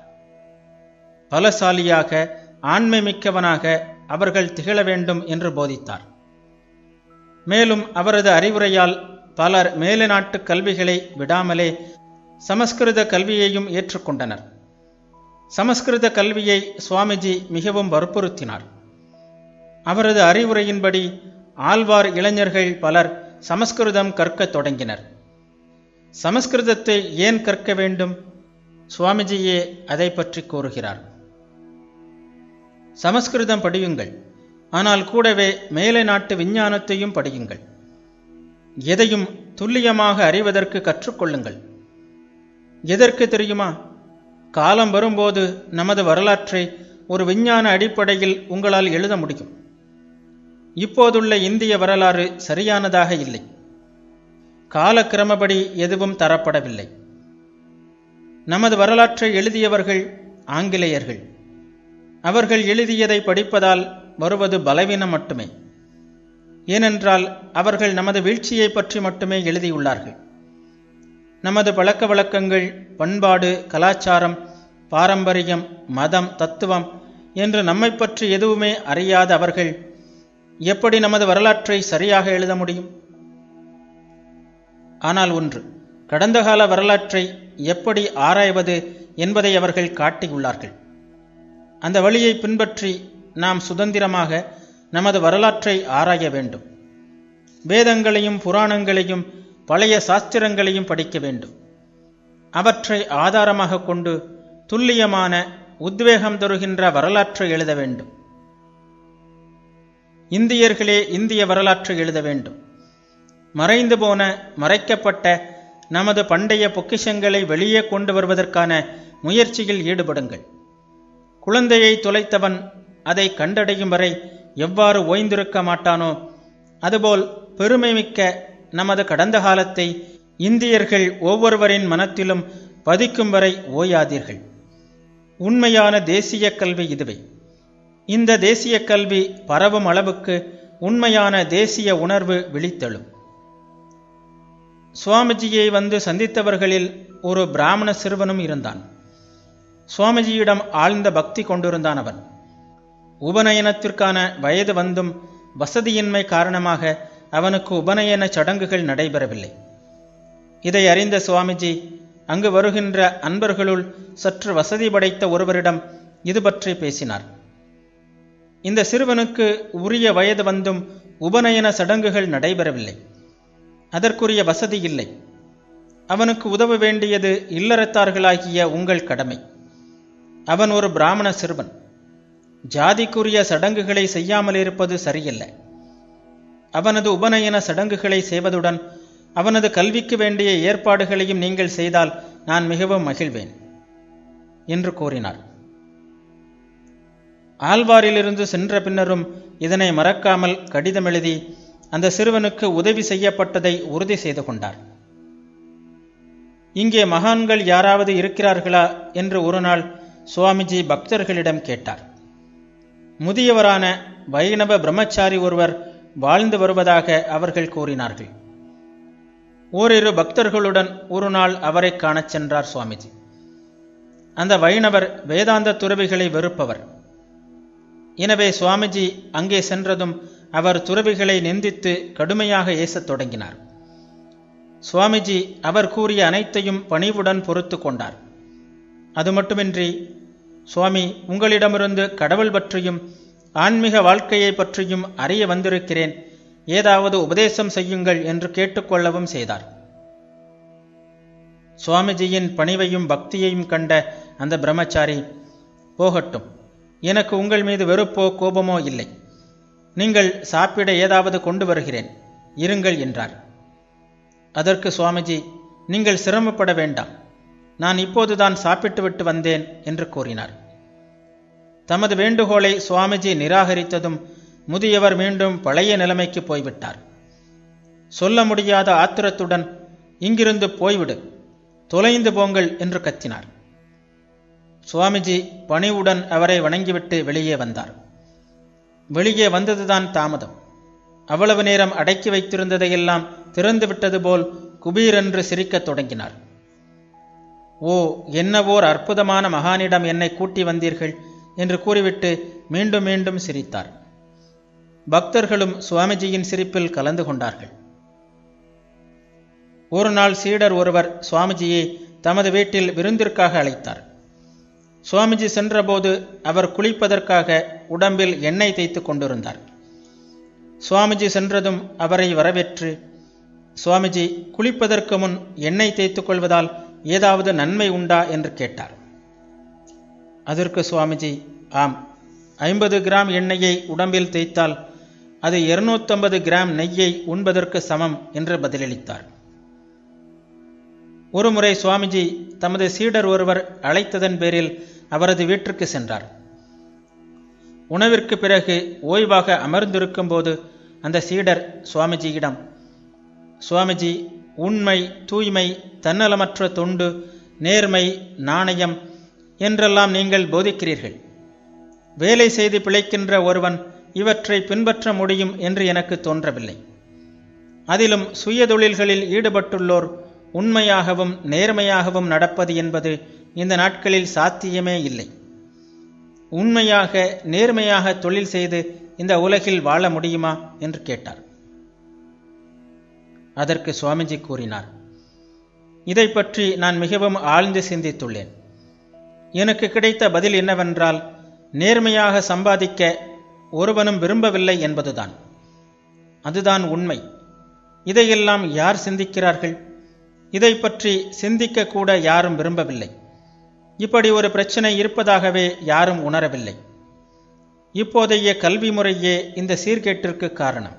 பலசாலியாக ஆண்மை மிக்கவனாக அவர்கள் திகழ வேண்டும் என்று போதித்தார் மேலும் அவரது அறிவுரையால் பலர் மேலை நாட்டு கல்விகளை விடாமலே சமஸ்கிருத கல்வியையும் ஏற்றுக்கொண்டனர் சமஸ்கிருத கல்வியை சுவாமிஜி மிகவும் வற்புறுத்தினார் அவரது அறிவுரையின்படி ஆழ்வார் இளைஞர்கள் பலர் சமஸ்கிருதம் கற்கத் தொடங்கினர் சமஸ்கிருதத்தை ஏன் கற்க வேண்டும் சுவாமிஜியே அதை பற்றி கூறுகிறார் சமஸ்கிருதம் படியுங்கள் ஆனால் கூடவே மேலை நாட்டு விஞ்ஞானத்தையும் படியுங்கள் எதையும் துல்லியமாக அறிவதற்கு கற்றுக்கொள்ளுங்கள் எதற்கு தெரியுமா காலம் வரும்போது நமது வரலாற்றை ஒரு விஞ்ஞான அடிப்படையில் உங்களால் எழுத முடியும் இப்போதுள்ள இந்திய வரலாறு சரியானதாக இல்லை காலக்கிரமப்படி எதுவும் தரப்படவில்லை நமது வரலாற்றை எழுதியவர்கள் ஆங்கிலேயர்கள் அவர்கள் எழுதியதை படிப்பதால் வருவது பலவீனம் மட்டுமே ஏனென்றால் அவர்கள் நமது வீழ்ச்சியை பற்றி மட்டுமே எழுதியுள்ளார்கள் நமது பழக்க வழக்கங்கள் பண்பாடு கலாச்சாரம் பாரம்பரியம் மதம் தத்துவம் என்று நம்மை பற்றி எதுவுமே அறியாத அவர்கள் எப்படி நமது வரலாற்றை சரியாக எழுத முடியும் ஆனால் ஒன்று கடந்த கால வரலாற்றை எப்படி ஆராய்வது என்பதை அவர்கள் காட்டியுள்ளார்கள் அந்த வழியை பின்பற்றி நாம் சுதந்திரமாக நமது வரலாற்றை ஆராய வேண்டும் வேதங்களையும் புராணங்களையும் பழைய சாஸ்திரங்களையும் படிக்க வேண்டும் அவற்றை ஆதாரமாக கொண்டு துல்லியமான உத்வேகம் தருகின்ற வரலாற்றை எழுத வேண்டும் இந்தியர்களே இந்திய வரலாற்றை எழுத வேண்டும் மறைந்து போன மறைக்கப்பட்ட நமது பண்டைய பொக்கிஷங்களை வெளியே கொண்டு வருவதற்கான முயற்சியில் ஈடுபடுங்கள் குழந்தையை தொலைத்தவன் அதை கண்டடையும் வரை எவ்வாறு ஓய்ந்திருக்க மாட்டானோ அதுபோல் பெருமைமிக்க நமது கடந்த காலத்தை இந்தியர்கள் ஒவ்வொருவரின் மனத்திலும் பதிக்கும் வரை ஓயாதீர்கள் உண்மையான தேசிய கல்வி இதுவே இந்த தேசிய கல்வி பரவும் அளவுக்கு உண்மையான தேசிய உணர்வு விழித்தெழும் சுவாமிஜியை வந்து சந்தித்தவர்களில் ஒரு பிராமண சிறுவனும் இருந்தான் சுவாமிஜியிடம் ஆழ்ந்த பக்தி கொண்டிருந்தான் அவன் உபநயனத்திற்கான வயது வந்தும் வசதியின்மை காரணமாக அவனுக்கு உபநயன சடங்குகள் நடைபெறவில்லை இதை அறிந்த சுவாமிஜி அங்கு வருகின்ற அன்பர்களுள் சற்று வசதி படைத்த ஒருவரிடம் இது பற்றி பேசினார் இந்த சிறுவனுக்கு உரிய வயது வந்தும் உபநயன சடங்குகள் நடைபெறவில்லை அதற்குரிய வசதி இல்லை அவனுக்கு உதவ வேண்டியது இல்லறத்தார்களாகிய உங்கள் கடமை அவன் ஒரு பிராமண சிறுவன் ஜாதிக்குரிய சடங்குகளை செய்யாமல் இருப்பது சரியல்ல அவனது உபநயன சடங்குகளை செய்வதுடன் அவனது கல்விக்கு வேண்டிய ஏற்பாடுகளையும் நீங்கள் செய்தால் நான் மிகவும் மகிழ்வேன் என்று கூறினார் ஆழ்வாரிலிருந்து சென்ற பின்னரும் இதனை மறக்காமல் கடிதம் எழுதி அந்த சிறுவனுக்கு உதவி செய்யப்பட்டதை உறுதி செய்து கொண்டார் இங்கே மகான்கள் யாராவது இருக்கிறார்களா என்று ஒரு நாள் சுவாமிஜி பக்தர்களிடம் கேட்டார் முதியவரான வைணவ பிரம்மச்சாரி ஒருவர் வாழ்ந்து வருவதாக அவர்கள் கூறினார்கள் ஓரிரு பக்தர்களுடன் ஒரு நாள் அவரை காணச் சென்றார் சுவாமிஜி அந்த வைணவர் வேதாந்த துறவிகளை வெறுப்பவர் எனவே சுவாமிஜி அங்கே சென்றதும் அவர் துறவிகளை நிந்தித்து கடுமையாக ஏசத் தொடங்கினார் சுவாமிஜி அவர் கூறிய அனைத்தையும் பணிவுடன் பொறுத்து கொண்டார் அது மட்டுமின்றி சுவாமி உங்களிடமிருந்து கடவுள் பற்றியும் ஆன்மீக வாழ்க்கையை பற்றியும் அறிய வந்திருக்கிறேன் ஏதாவது உபதேசம் செய்யுங்கள் என்று கேட்டுக்கொள்ளவும் செய்தார் சுவாமிஜியின் பணிவையும் பக்தியையும் கண்ட அந்த பிரம்மச்சாரி போகட்டும் எனக்கு உங்கள் மீது வெறுப்போ கோபமோ இல்லை நீங்கள் சாப்பிட ஏதாவது கொண்டு வருகிறேன் இருங்கள் என்றார் அதற்கு சுவாமிஜி நீங்கள் சிரமப்பட வேண்டாம் நான் இப்போதுதான் சாப்பிட்டு விட்டு வந்தேன் என்று கூறினார் தமது வேண்டுகோளை சுவாமிஜி நிராகரித்ததும் முதியவர் மீண்டும் பழைய நிலைமைக்கு போய்விட்டார் சொல்ல முடியாத ஆத்திரத்துடன் இங்கிருந்து போய்விடு தொலைந்து போங்கள் என்று கத்தினார் சுவாமிஜி பணிவுடன் அவரை வணங்கிவிட்டு வெளியே வந்தார் வெளியே வந்ததுதான் தாமதம் அவ்வளவு நேரம் அடக்கி வைத்திருந்ததையெல்லாம் திறந்து விட்டது போல் குபீரென்று சிரிக்கத் தொடங்கினார் ஓ என்னவோர் அற்புதமான மகானிடம் என்னை கூட்டி வந்தீர்கள் என்று கூறிவிட்டு மீண்டும் மீண்டும் சிரித்தார் பக்தர்களும் சுவாமிஜியின் சிரிப்பில் கலந்து கொண்டார்கள் ஒரு நாள் சீடர் ஒருவர் சுவாமிஜியை தமது வீட்டில் விருந்திற்காக அழைத்தார் சுவாமிஜி சென்றபோது அவர் குளிப்பதற்காக உடம்பில் எண்ணெய் தேய்த்து கொண்டிருந்தார் சுவாமிஜி சென்றதும் அவரை வரவேற்று சுவாமிஜி குளிப்பதற்கு முன் எண்ணெய் தேய்த்துக் கொள்வதால் ஏதாவது நன்மை உண்டா என்று கேட்டார் அதற்கு சுவாமிஜி ஆம் ஐம்பது கிராம் எண்ணெயை உடம்பில் தேய்த்தால் அது இருநூத்தம்பது கிராம் நெய்யை உண்பதற்கு சமம் என்று பதிலளித்தார் ஒருமுறை சுவாமிஜி தமது சீடர் ஒருவர் அழைத்ததன் பேரில் அவரது வீட்டிற்கு சென்றார் உணவிற்கு பிறகு ஓய்வாக அமர்ந்திருக்கும் போது அந்த சீடர் சுவாமிஜியிடம் சுவாமிஜி உண்மை தூய்மை தன்னலமற்ற தொண்டு நேர்மை நாணயம் என்றெல்லாம் நீங்கள் போதிக்கிறீர்கள் வேலை செய்து பிழைக்கின்ற ஒருவன் இவற்றை பின்பற்ற முடியும் என்று எனக்கு தோன்றவில்லை அதிலும் சுயதொழில்களில் ஈடுபட்டுள்ளோர் உண்மையாகவும் நேர்மையாகவும் நடப்பது என்பது இந்த நாட்களில் சாத்தியமே இல்லை உண்மையாக நேர்மையாக தொழில் செய்து இந்த உலகில் வாழ முடியுமா என்று கேட்டார் அதற்கு சுவாமிஜி கூறினார் இதை பற்றி நான் மிகவும் ஆழ்ந்து சிந்தித்துள்ளேன் எனக்கு கிடைத்த பதில் என்னவென்றால் நேர்மையாக சம்பாதிக்க ஒருவனும் விரும்பவில்லை என்பதுதான் அதுதான் உண்மை இதையெல்லாம் யார் சிந்திக்கிறார்கள் இதை பற்றி சிந்திக்க கூட யாரும் விரும்பவில்லை இப்படி ஒரு பிரச்சனை இருப்பதாகவே யாரும் உணரவில்லை இப்போதைய கல்வி முறையே இந்த சீர்கேட்டிற்கு காரணம்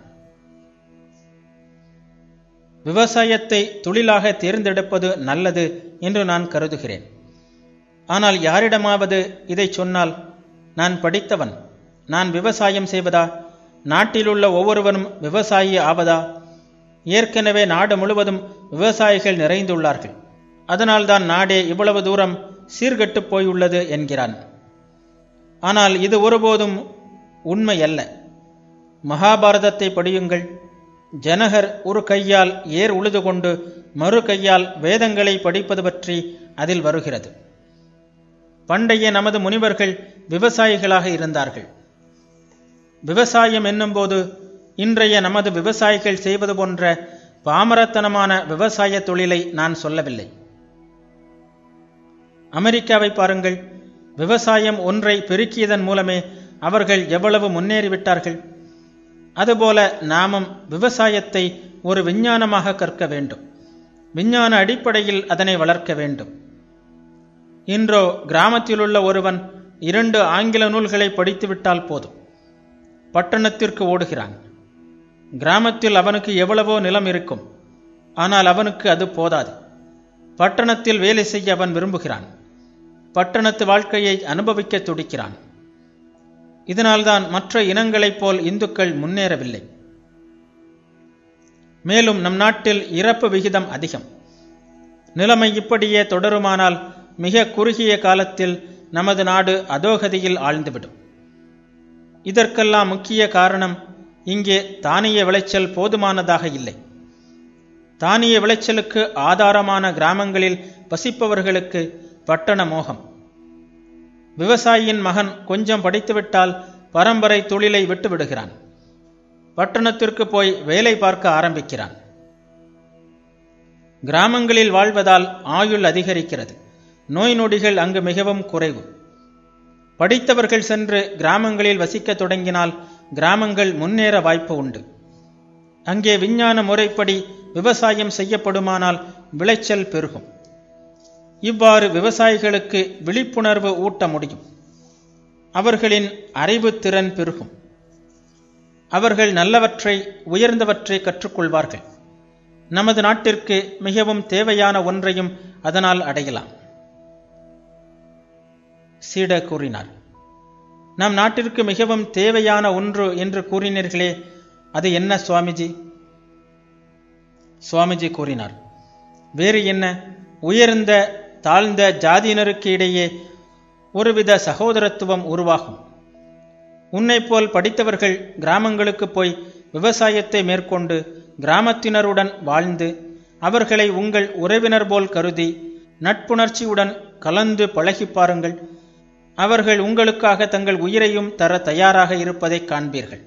விவசாயத்தை தொழிலாக தேர்ந்தெடுப்பது நல்லது என்று நான் கருதுகிறேன் ஆனால் யாரிடமாவது இதை சொன்னால் நான் படித்தவன் நான் விவசாயம் செய்வதா நாட்டிலுள்ள ஒவ்வொருவனும் விவசாயி ஆவதா ஏற்கனவே நாடு முழுவதும் விவசாயிகள் நிறைந்துள்ளார்கள் அதனால்தான் நாடே இவ்வளவு தூரம் சீர்கெட்டு போயுள்ளது என்கிறான் ஆனால் இது ஒருபோதும் உண்மை அல்ல மகாபாரதத்தை படியுங்கள் ஜனகர் ஒரு கையால் ஏர் உழுது கொண்டு மறு கையால் வேதங்களை படிப்பது பற்றி அதில் வருகிறது பண்டைய நமது முனிவர்கள் விவசாயிகளாக இருந்தார்கள் விவசாயம் என்னும்போது இன்றைய நமது விவசாயிகள் செய்வது போன்ற பாமரத்தனமான விவசாய தொழிலை நான் சொல்லவில்லை அமெரிக்காவை பாருங்கள் விவசாயம் ஒன்றை பெருக்கியதன் மூலமே அவர்கள் எவ்வளவு முன்னேறிவிட்டார்கள் அதுபோல நாமும் விவசாயத்தை ஒரு விஞ்ஞானமாக கற்க வேண்டும் விஞ்ஞான அடிப்படையில் அதனை வளர்க்க வேண்டும் இன்றோ கிராமத்திலுள்ள ஒருவன் இரண்டு ஆங்கில நூல்களை படித்துவிட்டால் போதும் பட்டணத்திற்கு ஓடுகிறான் கிராமத்தில் அவனுக்கு எவ்வளவோ நிலம் இருக்கும் ஆனால் அவனுக்கு அது போதாது பட்டணத்தில் வேலை செய்ய அவன் விரும்புகிறான் பட்டணத்து வாழ்க்கையை அனுபவிக்க துடிக்கிறான் இதனால்தான் மற்ற இனங்களைப் போல் இந்துக்கள் முன்னேறவில்லை மேலும் நம் நாட்டில் இறப்பு விகிதம் அதிகம் நிலைமை இப்படியே தொடருமானால் மிக குறுகிய காலத்தில் நமது நாடு அதோகதியில் ஆழ்ந்துவிடும் இதற்கெல்லாம் முக்கிய காரணம் இங்கே தானிய விளைச்சல் போதுமானதாக இல்லை தானிய விளைச்சலுக்கு ஆதாரமான கிராமங்களில் வசிப்பவர்களுக்கு பட்டண மோகம் விவசாயியின் மகன் கொஞ்சம் படித்துவிட்டால் பரம்பரை தொழிலை விட்டு விடுகிறான் பட்டணத்திற்கு போய் வேலை பார்க்க ஆரம்பிக்கிறான் கிராமங்களில் வாழ்வதால் ஆயுள் அதிகரிக்கிறது நோய் நொடிகள் அங்கு மிகவும் குறைவு படித்தவர்கள் சென்று கிராமங்களில் வசிக்க தொடங்கினால் கிராமங்கள் முன்னேற வாய்ப்பு உண்டு அங்கே விஞ்ஞான முறைப்படி விவசாயம் செய்யப்படுமானால் விளைச்சல் பெருகும் இவ்வாறு விவசாயிகளுக்கு விழிப்புணர்வு ஊட்ட முடியும் அவர்களின் அறிவுத்திறன் பெருகும் அவர்கள் நல்லவற்றை உயர்ந்தவற்றை கற்றுக்கொள்வார்கள் நமது நாட்டிற்கு மிகவும் தேவையான ஒன்றையும் அதனால் அடையலாம் சீட கூறினார் நம் நாட்டிற்கு மிகவும் தேவையான ஒன்று என்று கூறினீர்களே அது என்ன சுவாமிஜி சுவாமிஜி கூறினார் வேறு என்ன உயர்ந்த தாழ்ந்த ஜாதியினருக்கு இடையே ஒருவித சகோதரத்துவம் உருவாகும் உன்னை போல் படித்தவர்கள் கிராமங்களுக்கு போய் விவசாயத்தை மேற்கொண்டு கிராமத்தினருடன் வாழ்ந்து அவர்களை உங்கள் உறவினர் போல் கருதி நட்புணர்ச்சியுடன் கலந்து பழகி பாருங்கள் அவர்கள் உங்களுக்காக தங்கள் உயிரையும் தர தயாராக இருப்பதை காண்பீர்கள்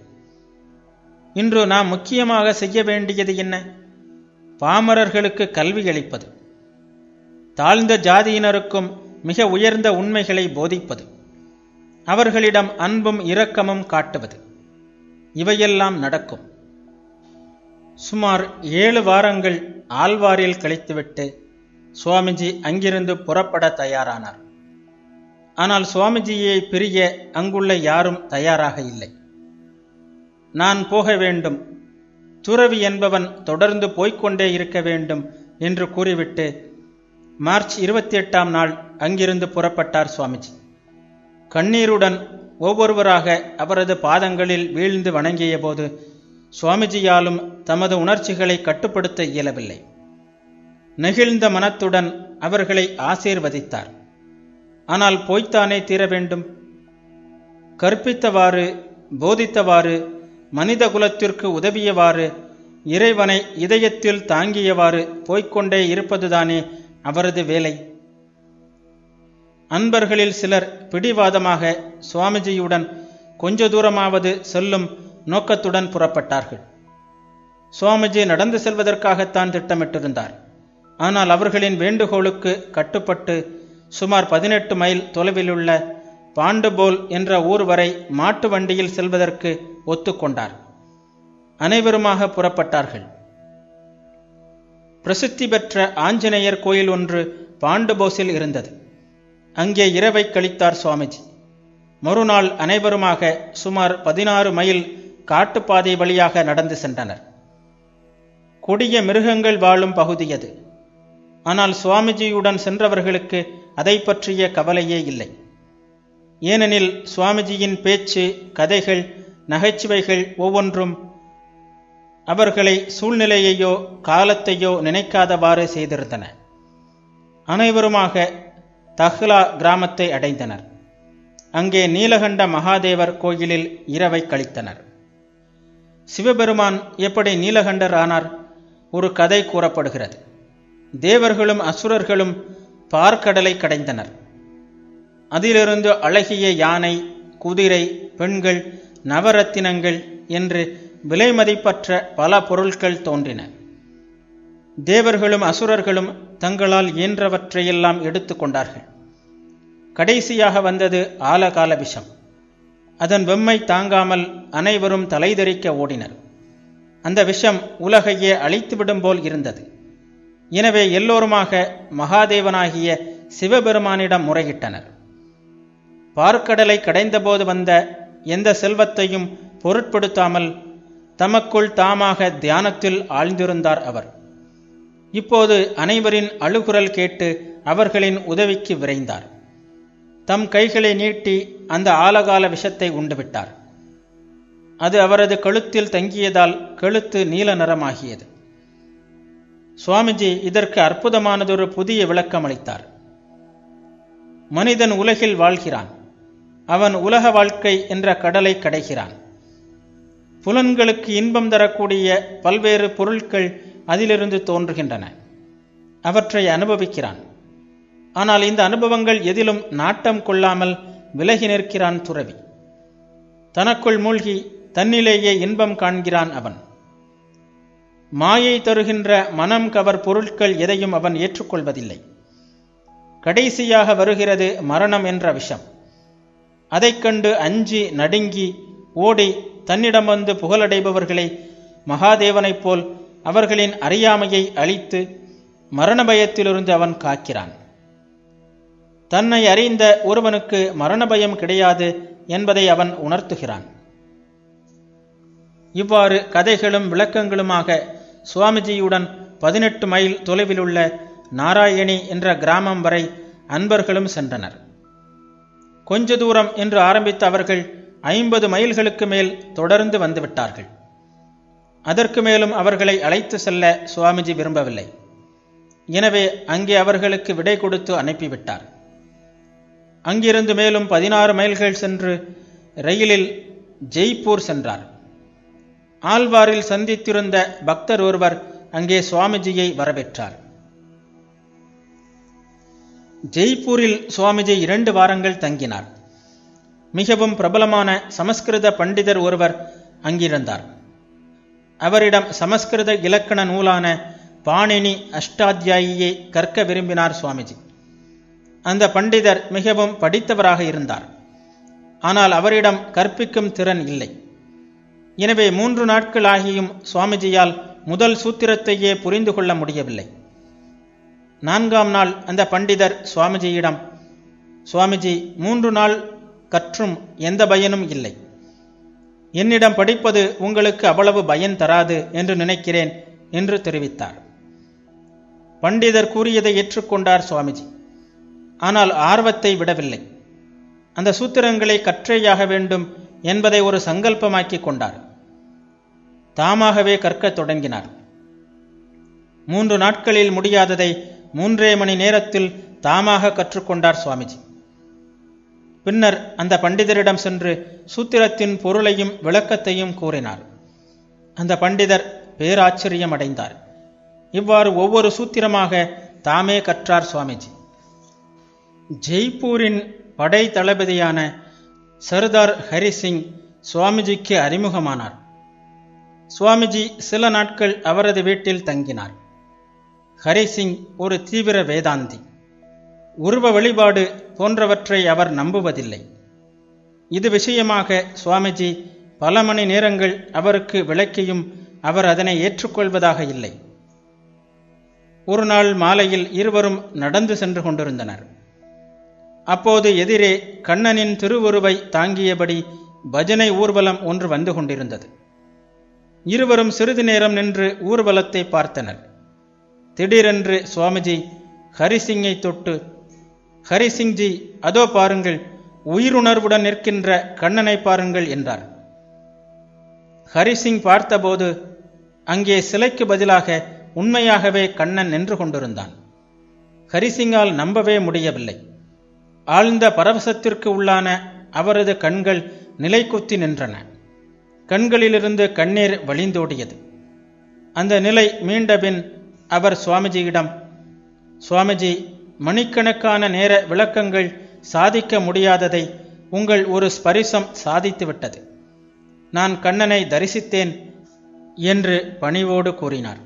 இன்று நாம் முக்கியமாக செய்ய வேண்டியது என்ன பாமரர்களுக்கு கல்வி அளிப்பது தாழ்ந்த ஜாதியினருக்கும் மிக உயர்ந்த உண்மைகளை போதிப்பது அவர்களிடம் அன்பும் இரக்கமும் காட்டுவது இவையெல்லாம் நடக்கும் சுமார் ஏழு வாரங்கள் ஆழ்வாரில் கழித்துவிட்டு சுவாமிஜி அங்கிருந்து புறப்பட தயாரானார் ஆனால் சுவாமிஜியை பிரிய அங்குள்ள யாரும் தயாராக இல்லை நான் போக வேண்டும் துறவி என்பவன் தொடர்ந்து போய்க்கொண்டே இருக்க வேண்டும் என்று கூறிவிட்டு மார்ச் இருபத்தி எட்டாம் நாள் அங்கிருந்து புறப்பட்டார் சுவாமிஜி கண்ணீருடன் ஒவ்வொருவராக அவரது பாதங்களில் வீழ்ந்து வணங்கிய போது சுவாமிஜியாலும் தமது உணர்ச்சிகளை கட்டுப்படுத்த இயலவில்லை நெகிழ்ந்த மனத்துடன் அவர்களை ஆசீர்வதித்தார் ஆனால் போய்த்தானே தீர வேண்டும் கற்பித்தவாறு போதித்தவாறு மனித குலத்திற்கு உதவியவாறு இறைவனை இதயத்தில் தாங்கியவாறு போய்க்கொண்டே இருப்பதுதானே அவரது வேலை அன்பர்களில் சிலர் பிடிவாதமாக சுவாமிஜியுடன் கொஞ்ச தூரமாவது செல்லும் நோக்கத்துடன் புறப்பட்டார்கள் சுவாமிஜி நடந்து செல்வதற்காகத்தான் திட்டமிட்டிருந்தார் ஆனால் அவர்களின் வேண்டுகோளுக்கு கட்டுப்பட்டு சுமார் பதினெட்டு மைல் தொலைவிலுள்ள பாண்டுபோல் என்ற ஊர் வரை மாட்டு வண்டியில் செல்வதற்கு ஒத்துக்கொண்டார் அனைவருமாக புறப்பட்டார்கள் பிரசித்தி பெற்ற ஆஞ்சநேயர் கோயில் ஒன்று பாண்டுபோஸில் இருந்தது அங்கே இரவை கழித்தார் சுவாமிஜி மறுநாள் அனைவருமாக சுமார் பதினாறு மைல் காட்டுப்பாதை வழியாக நடந்து சென்றனர் கொடிய மிருகங்கள் வாழும் பகுதி அது ஆனால் சுவாமிஜியுடன் சென்றவர்களுக்கு அதை பற்றிய கவலையே இல்லை ஏனெனில் சுவாமிஜியின் பேச்சு கதைகள் நகைச்சுவைகள் ஒவ்வொன்றும் அவர்களை சூழ்நிலையையோ காலத்தையோ நினைக்காதவாறு செய்திருந்தன அனைவருமாக தஹ்லா கிராமத்தை அடைந்தனர் அங்கே நீலகண்ட மகாதேவர் கோயிலில் இரவை கழித்தனர் சிவபெருமான் எப்படி நீலகண்டர் ஆனார் ஒரு கதை கூறப்படுகிறது தேவர்களும் அசுரர்களும் பார்க்கடலை கடைந்தனர் அதிலிருந்து அழகிய யானை குதிரை பெண்கள் நவரத்தினங்கள் என்று விலைமதிப்பற்ற பல பொருட்கள் தோன்றின தேவர்களும் அசுரர்களும் தங்களால் இயன்றவற்றையெல்லாம் எடுத்து கொண்டார்கள் கடைசியாக வந்தது ஆலகால விஷம் அதன் வெம்மை தாங்காமல் அனைவரும் தலைதெறிக்க ஓடினர் அந்த விஷம் உலகையே அழித்துவிடும் போல் இருந்தது எனவே எல்லோருமாக மகாதேவனாகிய சிவபெருமானிடம் முறையிட்டனர் பார்க்கடலை கடைந்தபோது வந்த எந்த செல்வத்தையும் பொருட்படுத்தாமல் தமக்குள் தாமாக தியானத்தில் ஆழ்ந்திருந்தார் அவர் இப்போது அனைவரின் அழுகுரல் கேட்டு அவர்களின் உதவிக்கு விரைந்தார் தம் கைகளை நீட்டி அந்த ஆலகால விஷத்தை உண்டுவிட்டார் அது அவரது கழுத்தில் தங்கியதால் கழுத்து நீல நிறமாகியது சுவாமிஜி இதற்கு அற்புதமானதொரு புதிய விளக்கம் அளித்தார் மனிதன் உலகில் வாழ்கிறான் அவன் உலக வாழ்க்கை என்ற கடலை கடைகிறான் புலன்களுக்கு இன்பம் தரக்கூடிய பல்வேறு பொருட்கள் அதிலிருந்து தோன்றுகின்றன அவற்றை அனுபவிக்கிறான் ஆனால் இந்த அனுபவங்கள் எதிலும் நாட்டம் கொள்ளாமல் விலகி நிற்கிறான் துறவி தனக்குள் மூழ்கி தன்னிலேயே இன்பம் காண்கிறான் அவன் மாயை தருகின்ற மனம் கவர் பொருட்கள் எதையும் அவன் ஏற்றுக்கொள்வதில்லை கடைசியாக வருகிறது மரணம் என்ற விஷம் அதைக் கண்டு அஞ்சி நடுங்கி ஓடி தன்னிடம் வந்து புகழடைபவர்களை மகாதேவனைப் போல் அவர்களின் அறியாமையை அழித்து மரண பயத்திலிருந்து அவன் காக்கிறான் தன்னை அறிந்த ஒருவனுக்கு மரண பயம் கிடையாது என்பதை அவன் உணர்த்துகிறான் இவ்வாறு கதைகளும் விளக்கங்களுமாக சுவாமிஜியுடன் பதினெட்டு மைல் தொலைவிலுள்ள நாராயணி என்ற கிராமம் வரை அன்பர்களும் சென்றனர் கொஞ்ச தூரம் என்று ஆரம்பித்த அவர்கள் ஐம்பது மைல்களுக்கு மேல் தொடர்ந்து வந்துவிட்டார்கள் அதற்கு மேலும் அவர்களை அழைத்து செல்ல சுவாமிஜி விரும்பவில்லை எனவே அங்கே அவர்களுக்கு விடை கொடுத்து அனுப்பிவிட்டார் அங்கிருந்து மேலும் பதினாறு மைல்கள் சென்று ரயிலில் ஜெய்ப்பூர் சென்றார் ஆழ்வாரில் சந்தித்திருந்த பக்தர் ஒருவர் அங்கே சுவாமிஜியை வரவேற்றார் ஜெய்ப்பூரில் சுவாமிஜி இரண்டு வாரங்கள் தங்கினார் மிகவும் பிரபலமான சமஸ்கிருத பண்டிதர் ஒருவர் அங்கிருந்தார் அவரிடம் சமஸ்கிருத இலக்கண நூலான பாணினி அஷ்டாத்தியாயியை கற்க விரும்பினார் சுவாமிஜி அந்த பண்டிதர் மிகவும் படித்தவராக இருந்தார் ஆனால் அவரிடம் கற்பிக்கும் திறன் இல்லை எனவே மூன்று நாட்கள் ஆகியும் சுவாமிஜியால் முதல் சூத்திரத்தையே புரிந்து கொள்ள முடியவில்லை நான்காம் நாள் அந்த பண்டிதர் சுவாமிஜியிடம் சுவாமிஜி மூன்று நாள் கற்றும் எந்த பயனும் இல்லை என்னிடம் படிப்பது உங்களுக்கு அவ்வளவு பயன் தராது என்று நினைக்கிறேன் என்று தெரிவித்தார் பண்டிதர் கூறியதை ஏற்றுக்கொண்டார் சுவாமிஜி ஆனால் ஆர்வத்தை விடவில்லை அந்த சூத்திரங்களை கற்றேயாக வேண்டும் என்பதை ஒரு சங்கல்பமாக்கி கொண்டார் தாமாகவே கற்கத் தொடங்கினார் மூன்று நாட்களில் முடியாததை மூன்றே மணி நேரத்தில் தாமாக கற்றுக்கொண்டார் சுவாமிஜி பின்னர் அந்த பண்டிதரிடம் சென்று சூத்திரத்தின் பொருளையும் விளக்கத்தையும் கூறினார் அந்த பண்டிதர் பேராச்சரியம் அடைந்தார் இவ்வாறு ஒவ்வொரு சூத்திரமாக தாமே கற்றார் சுவாமிஜி ஜெய்ப்பூரின் படை தளபதியான சர்தார் ஹரிசிங் சுவாமிஜிக்கு அறிமுகமானார் சுவாமிஜி சில நாட்கள் அவரது வீட்டில் தங்கினார் ஹரிசிங் ஒரு தீவிர வேதாந்தி உருவ வழிபாடு போன்றவற்றை அவர் நம்புவதில்லை இது விஷயமாக சுவாமிஜி பல மணி நேரங்கள் அவருக்கு விளக்கியும் அவர் அதனை ஏற்றுக்கொள்வதாக இல்லை ஒரு நாள் மாலையில் இருவரும் நடந்து சென்று கொண்டிருந்தனர் அப்போது எதிரே கண்ணனின் திருவுருவை தாங்கியபடி பஜனை ஊர்வலம் ஒன்று வந்து கொண்டிருந்தது இருவரும் சிறிது நேரம் நின்று ஊர்வலத்தை பார்த்தனர் திடீரென்று சுவாமிஜி ஹரிசிங்கை தொட்டு ஹரிசிங்ஜி அதோ பாருங்கள் உயிருணர்வுடன் நிற்கின்ற கண்ணனை பாருங்கள் என்றார் ஹரிசிங் பார்த்தபோது அங்கே சிலைக்கு பதிலாக உண்மையாகவே கண்ணன் நின்று கொண்டிருந்தான் ஹரிசிங்கால் நம்பவே முடியவில்லை ஆழ்ந்த பரவசத்திற்கு உள்ளான அவரது கண்கள் நிலைக்குத்தி நின்றன கண்களிலிருந்து கண்ணீர் வழிந்தோடியது அந்த நிலை மீண்டபின் அவர் சுவாமிஜியிடம் சுவாமிஜி மணிக்கணக்கான நேர விளக்கங்கள் சாதிக்க முடியாததை உங்கள் ஒரு ஸ்பரிசம் சாதித்துவிட்டது நான் கண்ணனை தரிசித்தேன் என்று பணிவோடு கூறினார்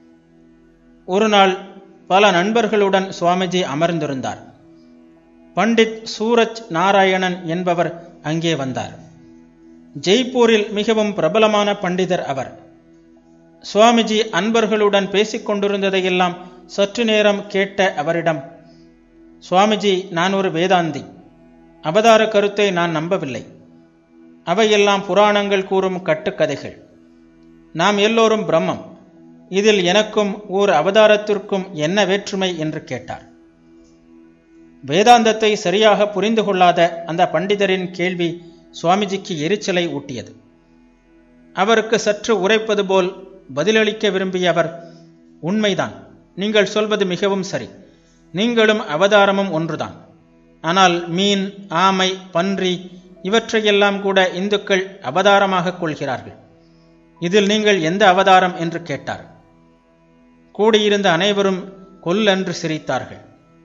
ஒரு நாள் பல நண்பர்களுடன் சுவாமிஜி அமர்ந்திருந்தார் பண்டிட் சூரஜ் நாராயணன் என்பவர் அங்கே வந்தார் ஜெய்ப்பூரில் மிகவும் பிரபலமான பண்டிதர் அவர் சுவாமிஜி அன்பர்களுடன் பேசிக் கொண்டிருந்ததையெல்லாம் சற்று நேரம் கேட்ட அவரிடம் சுவாமிஜி நான் ஒரு வேதாந்தி அவதார கருத்தை நான் நம்பவில்லை அவையெல்லாம் புராணங்கள் கூறும் கட்டுக்கதைகள் நாம் எல்லோரும் பிரம்மம் இதில் எனக்கும் ஓர் அவதாரத்திற்கும் என்ன வேற்றுமை என்று கேட்டார் வேதாந்தத்தை சரியாக புரிந்து கொள்ளாத அந்த பண்டிதரின் கேள்வி சுவாமிஜிக்கு எரிச்சலை ஊட்டியது அவருக்கு சற்று உரைப்பது போல் பதிலளிக்க விரும்பிய அவர் உண்மைதான் நீங்கள் சொல்வது மிகவும் சரி நீங்களும் அவதாரமும் ஒன்றுதான் ஆனால் மீன் ஆமை பன்றி இவற்றையெல்லாம் கூட இந்துக்கள் அவதாரமாக கொள்கிறார்கள் இதில் நீங்கள் எந்த அவதாரம் என்று கேட்டார் கூடியிருந்த அனைவரும் கொல்லென்று சிரித்தார்கள்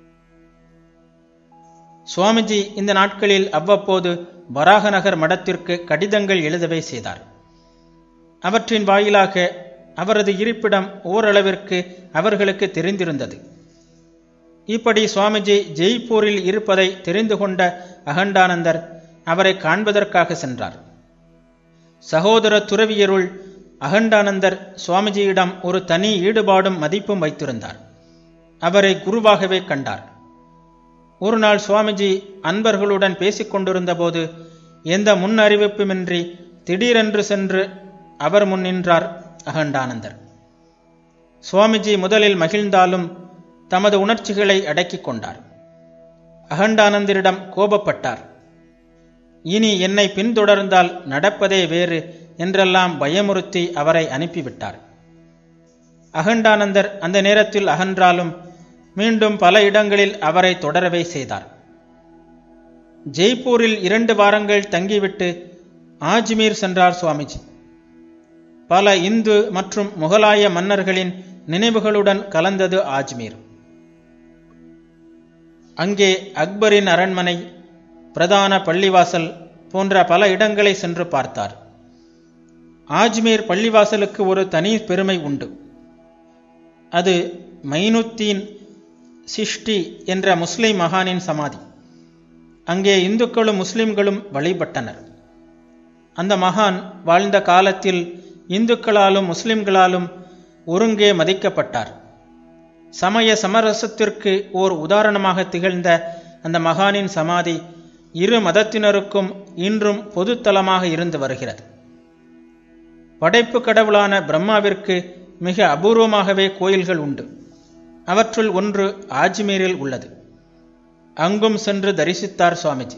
சுவாமிஜி இந்த நாட்களில் அவ்வப்போது வராகநகர் மடத்திற்கு கடிதங்கள் எழுதவே செய்தார் அவற்றின் வாயிலாக அவரது இருப்பிடம் ஓரளவிற்கு அவர்களுக்கு தெரிந்திருந்தது இப்படி சுவாமிஜி ஜெய்ப்பூரில் இருப்பதை தெரிந்து கொண்ட அகண்டானந்தர் அவரை காண்பதற்காக சென்றார் சகோதர துறவியருள் அகண்டானந்தர் சுவாமிஜியிடம் ஒரு தனி ஈடுபாடும் மதிப்பும் வைத்திருந்தார் அவரை குருவாகவே கண்டார் ஒரு நாள் சுவாமிஜி அன்பர்களுடன் பேசிக் கொண்டிருந்த போது எந்த முன் அறிவிப்புமின்றி திடீரென்று சென்று அவர் முன் நின்றார் அகண்டானந்தர் சுவாமிஜி முதலில் மகிழ்ந்தாலும் தமது உணர்ச்சிகளை அடக்கிக் கொண்டார் அகண்டானந்தரிடம் கோபப்பட்டார் இனி என்னை பின்தொடர்ந்தால் நடப்பதே வேறு என்றெல்லாம் பயமுறுத்தி அவரை அனுப்பிவிட்டார் அகண்டானந்தர் அந்த நேரத்தில் அகன்றாலும் மீண்டும் பல இடங்களில் அவரை தொடரவே செய்தார் ஜெய்ப்பூரில் இரண்டு வாரங்கள் தங்கிவிட்டு ஆஜ்மீர் சென்றார் சுவாமிஜி பல இந்து மற்றும் முகலாய மன்னர்களின் நினைவுகளுடன் கலந்தது ஆஜ்மீர் அங்கே அக்பரின் அரண்மனை பிரதான பள்ளிவாசல் போன்ற பல இடங்களை சென்று பார்த்தார் ஆஜ்மீர் பள்ளிவாசலுக்கு ஒரு தனி பெருமை உண்டு அது மைனுத்தீன் சிஷ்டி என்ற முஸ்லிம் மகானின் சமாதி அங்கே இந்துக்களும் முஸ்லிம்களும் வழிபட்டனர் அந்த மகான் வாழ்ந்த காலத்தில் இந்துக்களாலும் முஸ்லிம்களாலும் ஒருங்கே மதிக்கப்பட்டார் சமய சமரசத்திற்கு ஓர் உதாரணமாக திகழ்ந்த அந்த மகானின் சமாதி இரு மதத்தினருக்கும் இன்றும் பொதுத்தலமாக இருந்து வருகிறது படைப்பு கடவுளான பிரம்மாவிற்கு மிக அபூர்வமாகவே கோயில்கள் உண்டு அவற்றுள் ஒன்று ஆஜ்மீரில் உள்ளது அங்கும் சென்று தரிசித்தார் சுவாமிஜி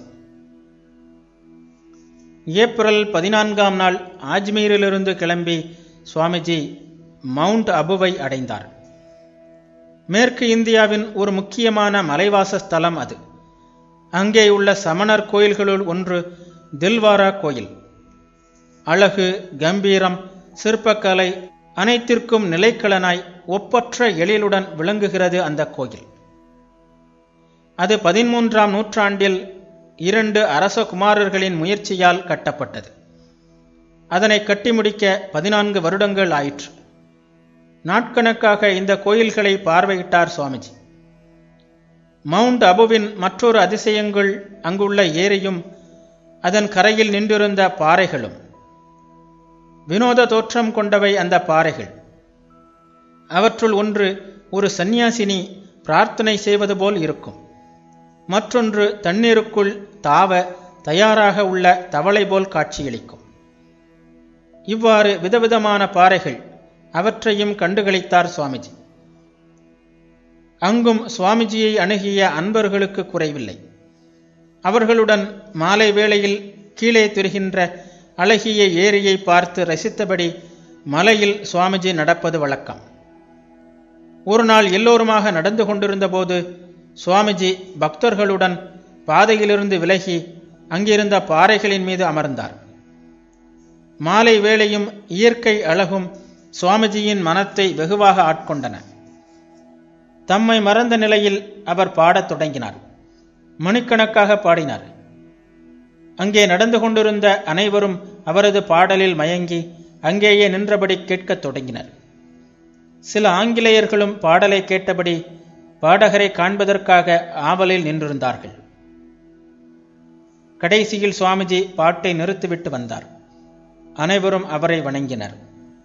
ஏப்ரல் பதினான்காம் நாள் ஆஜ்மீரிலிருந்து கிளம்பி சுவாமிஜி மவுண்ட் அபுவை அடைந்தார் மேற்கு இந்தியாவின் ஒரு முக்கியமான மலைவாச ஸ்தலம் அது அங்கே உள்ள சமணர் கோயில்களுள் ஒன்று தில்வாரா கோயில் அழகு கம்பீரம் சிற்பக்கலை அனைத்திற்கும் நிலைக்களனாய் ஒப்பற்ற எழிலுடன் விளங்குகிறது அந்த கோயில் அது பதிமூன்றாம் நூற்றாண்டில் இரண்டு அரச குமாரர்களின் முயற்சியால் கட்டப்பட்டது அதனை கட்டி முடிக்க பதினான்கு வருடங்கள் ஆயிற்று நாட்கணக்காக இந்த கோயில்களை பார்வையிட்டார் சுவாமிஜி மவுண்ட் அபுவின் மற்றொரு அதிசயங்கள் அங்குள்ள ஏரியும் அதன் கரையில் நின்றிருந்த பாறைகளும் வினோத தோற்றம் கொண்டவை அந்த பாறைகள் அவற்றுள் ஒன்று ஒரு சந்நியாசினி பிரார்த்தனை செய்வது போல் இருக்கும் மற்றொன்று தண்ணீருக்குள் தாவ தயாராக உள்ள தவளை போல் காட்சியளிக்கும் இவ்வாறு விதவிதமான பாறைகள் அவற்றையும் கண்டுகளித்தார் சுவாமிஜி அங்கும் சுவாமிஜியை அணுகிய அன்பர்களுக்கு குறைவில்லை அவர்களுடன் மாலை வேளையில் கீழே தெரிகின்ற அழகிய ஏரியை பார்த்து ரசித்தபடி மலையில் சுவாமிஜி நடப்பது வழக்கம் ஒரு நாள் எல்லோருமாக நடந்து கொண்டிருந்தபோது சுவாமிஜி பக்தர்களுடன் பாதையிலிருந்து விலகி அங்கிருந்த பாறைகளின் மீது அமர்ந்தார் மாலை வேளையும் இயற்கை அழகும் சுவாமிஜியின் மனத்தை வெகுவாக ஆட்கொண்டன தம்மை மறந்த நிலையில் அவர் பாடத் தொடங்கினார் மணிக்கணக்காக பாடினார் அங்கே நடந்து கொண்டிருந்த அனைவரும் அவரது பாடலில் மயங்கி அங்கேயே நின்றபடி கேட்கத் தொடங்கினர் சில ஆங்கிலேயர்களும் பாடலை கேட்டபடி பாடகரை காண்பதற்காக ஆவலில் நின்றிருந்தார்கள் கடைசியில் சுவாமிஜி பாட்டை நிறுத்திவிட்டு வந்தார் அனைவரும் அவரை வணங்கினர்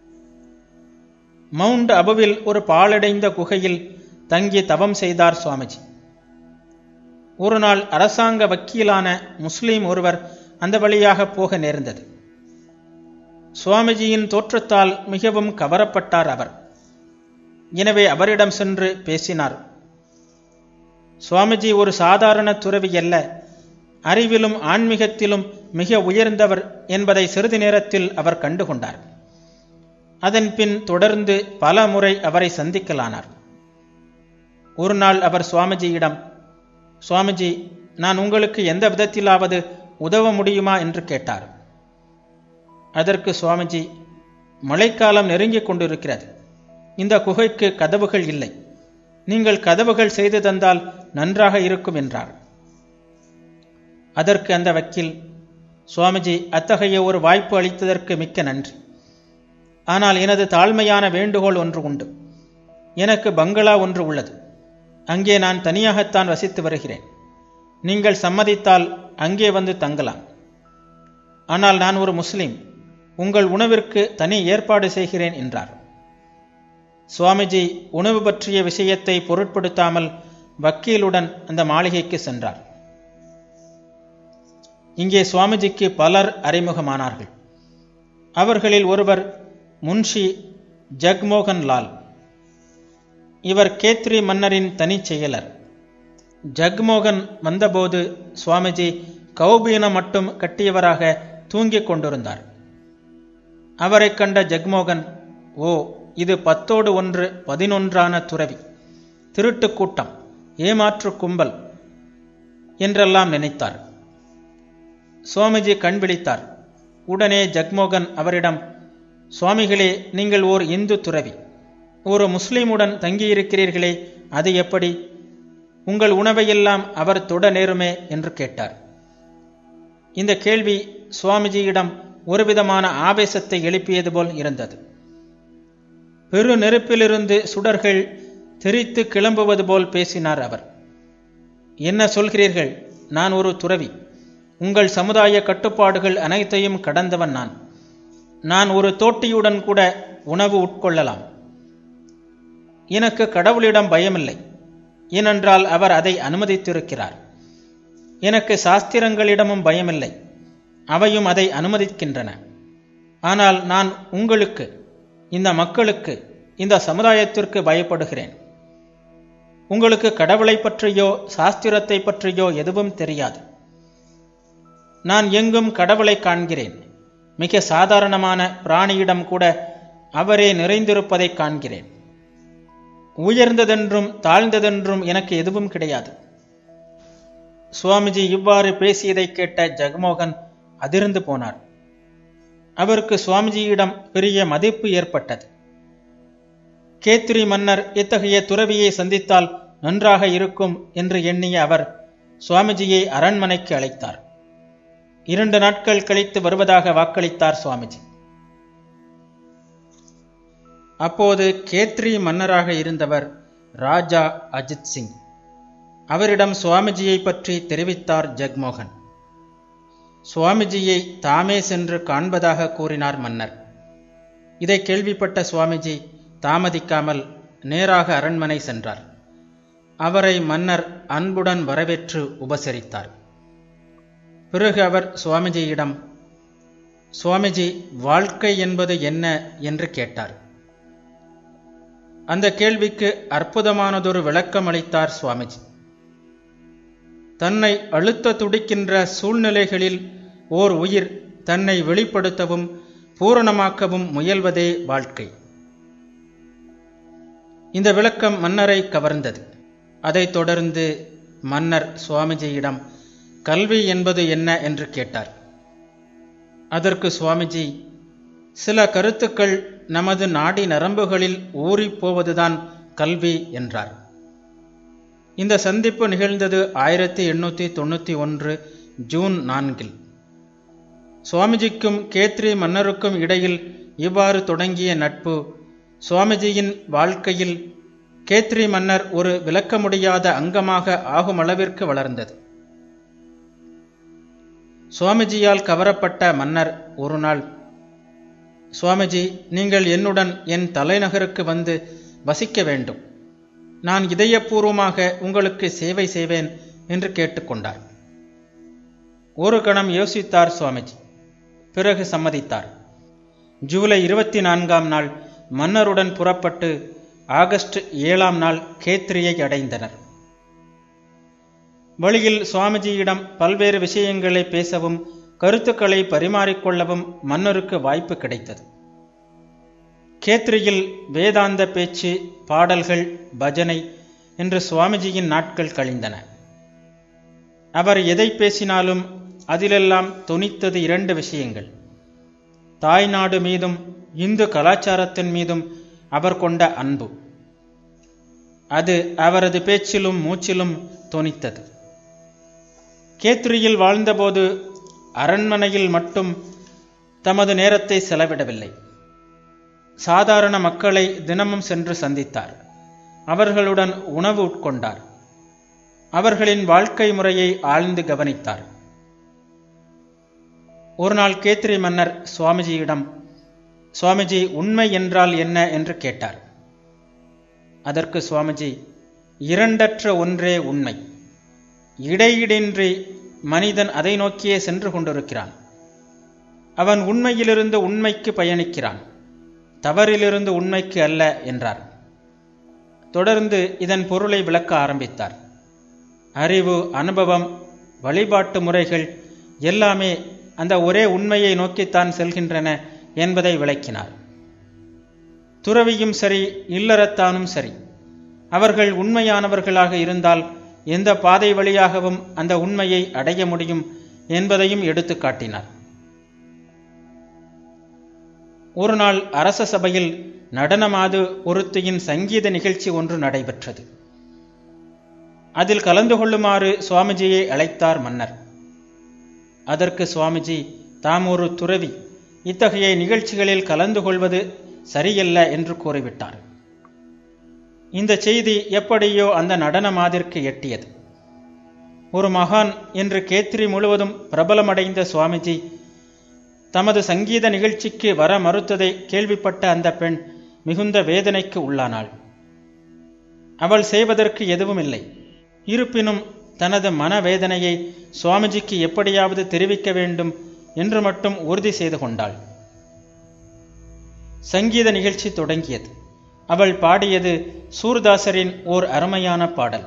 மவுண்ட் அபுவில் ஒரு பாழடைந்த குகையில் தங்கி தவம் செய்தார் சுவாமிஜி ஒரு நாள் அரசாங்க வக்கீலான முஸ்லீம் ஒருவர் அந்த வழியாக போக நேர்ந்தது சுவாமிஜியின் தோற்றத்தால் மிகவும் கவரப்பட்டார் அவர் எனவே அவரிடம் சென்று பேசினார் சுவாமிஜி ஒரு சாதாரண துறவி அல்ல அறிவிலும் ஆன்மீகத்திலும் மிக உயர்ந்தவர் என்பதை சிறிது நேரத்தில் அவர் கண்டுகொண்டார் அதன் பின் தொடர்ந்து பல முறை அவரை சந்திக்கலானார் ஒரு நாள் அவர் சுவாமிஜியிடம் சுவாமிஜி நான் உங்களுக்கு எந்த விதத்திலாவது உதவ முடியுமா என்று கேட்டார் அதற்கு சுவாமிஜி மழைக்காலம் நெருங்கிக் கொண்டிருக்கிறது இந்த குகைக்கு கதவுகள் இல்லை நீங்கள் கதவுகள் செய்து தந்தால் நன்றாக இருக்கும் என்றார் அதற்கு அந்த வக்கீல் சுவாமிஜி அத்தகைய ஒரு வாய்ப்பு அளித்ததற்கு மிக்க நன்றி ஆனால் எனது தாழ்மையான வேண்டுகோள் ஒன்று உண்டு எனக்கு பங்களா ஒன்று உள்ளது அங்கே நான் தனியாகத்தான் வசித்து வருகிறேன் நீங்கள் சம்மதித்தால் அங்கே வந்து தங்கலாம் ஆனால் நான் ஒரு முஸ்லிம் உங்கள் உணவிற்கு தனி ஏற்பாடு செய்கிறேன் என்றார் சுவாமிஜி உணவு பற்றிய விஷயத்தை பொருட்படுத்தாமல் வக்கீலுடன் அந்த மாளிகைக்கு சென்றார் இங்கே சுவாமிஜிக்கு பலர் அறிமுகமானார்கள் அவர்களில் ஒருவர் முன்ஷி ஜக்மோகன் லால் இவர் கேத்ரி மன்னரின் தனிச் செயலர் ஜக்மோகன் வந்தபோது சுவாமிஜி கௌபீனம் மட்டும் கட்டியவராக தூங்கிக் கொண்டிருந்தார் அவரை கண்ட ஜக்மோகன் ஓ இது பத்தோடு ஒன்று பதினொன்றான துறவி திருட்டு கூட்டம் ஏமாற்று கும்பல் என்றெல்லாம் நினைத்தார் சுவாமிஜி கண் விழித்தார் உடனே ஜக்மோகன் அவரிடம் சுவாமிகளே நீங்கள் ஓர் இந்து துறவி ஒரு முஸ்லீமுடன் தங்கியிருக்கிறீர்களே அது எப்படி உங்கள் உணவையெல்லாம் அவர் தொட நேருமே என்று கேட்டார் இந்த கேள்வி சுவாமிஜியிடம் ஒருவிதமான ஆவேசத்தை எழுப்பியது போல் இருந்தது பெரு நெருப்பிலிருந்து சுடர்கள் தெரித்து கிளம்புவது போல் பேசினார் அவர் என்ன சொல்கிறீர்கள் நான் ஒரு துறவி உங்கள் சமுதாய கட்டுப்பாடுகள் அனைத்தையும் கடந்தவன் நான் நான் ஒரு தோட்டியுடன் கூட உணவு உட்கொள்ளலாம் எனக்கு கடவுளிடம் பயமில்லை ஏனென்றால் அவர் அதை அனுமதித்திருக்கிறார் எனக்கு சாஸ்திரங்களிடமும் பயமில்லை அவையும் அதை அனுமதிக்கின்றன ஆனால் நான் உங்களுக்கு இந்த மக்களுக்கு இந்த சமுதாயத்திற்கு பயப்படுகிறேன் உங்களுக்கு கடவுளை பற்றியோ சாஸ்திரத்தை பற்றியோ எதுவும் தெரியாது நான் எங்கும் கடவுளை காண்கிறேன் மிக சாதாரணமான பிராணியிடம் கூட அவரே நிறைந்திருப்பதை காண்கிறேன் உயர்ந்ததென்றும் தாழ்ந்ததென்றும் எனக்கு எதுவும் கிடையாது சுவாமிஜி இவ்வாறு பேசியதை கேட்ட ஜெகமோகன் அதிர்ந்து போனார் அவருக்கு சுவாமிஜியிடம் பெரிய மதிப்பு ஏற்பட்டது கேத்திரி மன்னர் இத்தகைய துறவியை சந்தித்தால் நன்றாக இருக்கும் என்று எண்ணிய அவர் சுவாமிஜியை அரண்மனைக்கு அழைத்தார் இரண்டு நாட்கள் கழித்து வருவதாக வாக்களித்தார் சுவாமிஜி அப்போது கேத்ரி மன்னராக இருந்தவர் ராஜா அஜித் சிங் அவரிடம் சுவாமிஜியை பற்றி தெரிவித்தார் ஜெக்மோகன் சுவாமிஜியை தாமே சென்று காண்பதாக கூறினார் மன்னர் இதை கேள்விப்பட்ட சுவாமிஜி தாமதிக்காமல் நேராக அரண்மனை சென்றார் அவரை மன்னர் அன்புடன் வரவேற்று உபசரித்தார் பிறகு அவர் சுவாமிஜியிடம் சுவாமிஜி வாழ்க்கை என்பது என்ன என்று கேட்டார் அந்த கேள்விக்கு அற்புதமானதொரு விளக்கம் அளித்தார் சுவாமிஜி தன்னை அழுத்த துடிக்கின்ற சூழ்நிலைகளில் ஓர் உயிர் தன்னை வெளிப்படுத்தவும் பூரணமாக்கவும் முயல்வதே வாழ்க்கை இந்த விளக்கம் மன்னரை கவர்ந்தது அதைத் தொடர்ந்து மன்னர் சுவாமிஜியிடம் கல்வி என்பது என்ன என்று கேட்டார் அதற்கு சுவாமிஜி சில கருத்துக்கள் நமது நாடி நரம்புகளில் ஊறிப் போவதுதான் கல்வி என்றார் இந்த சந்திப்பு நிகழ்ந்தது ஆயிரத்தி எண்ணூற்றி தொண்ணூற்றி ஒன்று ஜூன் நான்கில் சுவாமிஜிக்கும் கேத்ரி மன்னருக்கும் இடையில் இவ்வாறு தொடங்கிய நட்பு சுவாமிஜியின் வாழ்க்கையில் கேத்ரி மன்னர் ஒரு விளக்க முடியாத அங்கமாக ஆகும் அளவிற்கு வளர்ந்தது சுவாமிஜியால் கவரப்பட்ட மன்னர் ஒரு நாள் சுவாமிஜி நீங்கள் என்னுடன் என் தலைநகருக்கு வந்து வசிக்க வேண்டும் நான் இதயபூர்வமாக உங்களுக்கு சேவை செய்வேன் என்று கேட்டுக்கொண்டார் ஒரு கணம் யோசித்தார் சுவாமிஜி பிறகு சம்மதித்தார் ஜூலை இருபத்தி நான்காம் நாள் மன்னருடன் புறப்பட்டு ஆகஸ்ட் ஏழாம் நாள் கேத்ரியை அடைந்தனர் வழியில் சுவாமிஜியிடம் பல்வேறு விஷயங்களை பேசவும் கருத்துக்களை பரிமாறிக்கொள்ளவும் மன்னருக்கு வாய்ப்பு கிடைத்தது கேத்ரியில் வேதாந்த பேச்சு பாடல்கள் பஜனை என்று சுவாமிஜியின் நாட்கள் கழிந்தன அவர் எதை பேசினாலும் அதிலெல்லாம் துணித்தது இரண்டு விஷயங்கள் தாய்நாடு மீதும் இந்து கலாச்சாரத்தின் மீதும் அவர் கொண்ட அன்பு அது அவரது பேச்சிலும் மூச்சிலும் தொனித்தது கேத்ரியில் வாழ்ந்தபோது அரண்மனையில் மட்டும் தமது நேரத்தை செலவிடவில்லை சாதாரண மக்களை தினமும் சென்று சந்தித்தார் அவர்களுடன் உணவு உட்கொண்டார் அவர்களின் வாழ்க்கை முறையை ஆழ்ந்து கவனித்தார் ஒரு நாள் கேத்ரி மன்னர் சுவாமிஜியிடம் சுவாமிஜி உண்மை என்றால் என்ன என்று கேட்டார் அதற்கு சுவாமிஜி இரண்டற்ற ஒன்றே உண்மை இடையிடின்றி மனிதன் அதை நோக்கியே சென்று கொண்டிருக்கிறான் அவன் உண்மையிலிருந்து உண்மைக்கு பயணிக்கிறான் தவறிலிருந்து உண்மைக்கு அல்ல என்றார் தொடர்ந்து இதன் பொருளை விளக்க ஆரம்பித்தார் அறிவு அனுபவம் வழிபாட்டு முறைகள் எல்லாமே அந்த ஒரே உண்மையை நோக்கித்தான் செல்கின்றன என்பதை விளக்கினார் துறவியும் சரி இல்லறத்தானும் சரி அவர்கள் உண்மையானவர்களாக இருந்தால் எந்த பாதை வழியாகவும் அந்த உண்மையை அடைய முடியும் என்பதையும் எடுத்து காட்டினார் ஒரு நாள் அரச சபையில் நடனமாது ஒருத்தியின் சங்கீத நிகழ்ச்சி ஒன்று நடைபெற்றது அதில் கலந்து கொள்ளுமாறு சுவாமிஜியை அழைத்தார் மன்னர் அதற்கு சுவாமிஜி தாம் ஒரு துறவி இத்தகைய நிகழ்ச்சிகளில் கலந்து கொள்வது சரியல்ல என்று கூறிவிட்டார் இந்த செய்தி எப்படியோ அந்த நடன மாதிற்கு எட்டியது ஒரு மகான் என்று கேத்ரி முழுவதும் பிரபலமடைந்த சுவாமிஜி தமது சங்கீத நிகழ்ச்சிக்கு வர மறுத்ததை கேள்விப்பட்ட அந்த பெண் மிகுந்த வேதனைக்கு உள்ளானாள் அவள் செய்வதற்கு எதுவும் இல்லை இருப்பினும் தனது மனவேதனையை சுவாமிஜிக்கு எப்படியாவது தெரிவிக்க வேண்டும் என்று மட்டும் உறுதி செய்து கொண்டாள் சங்கீத நிகழ்ச்சி தொடங்கியது அவள் பாடியது சூர்தாசரின் ஓர் அருமையான பாடல்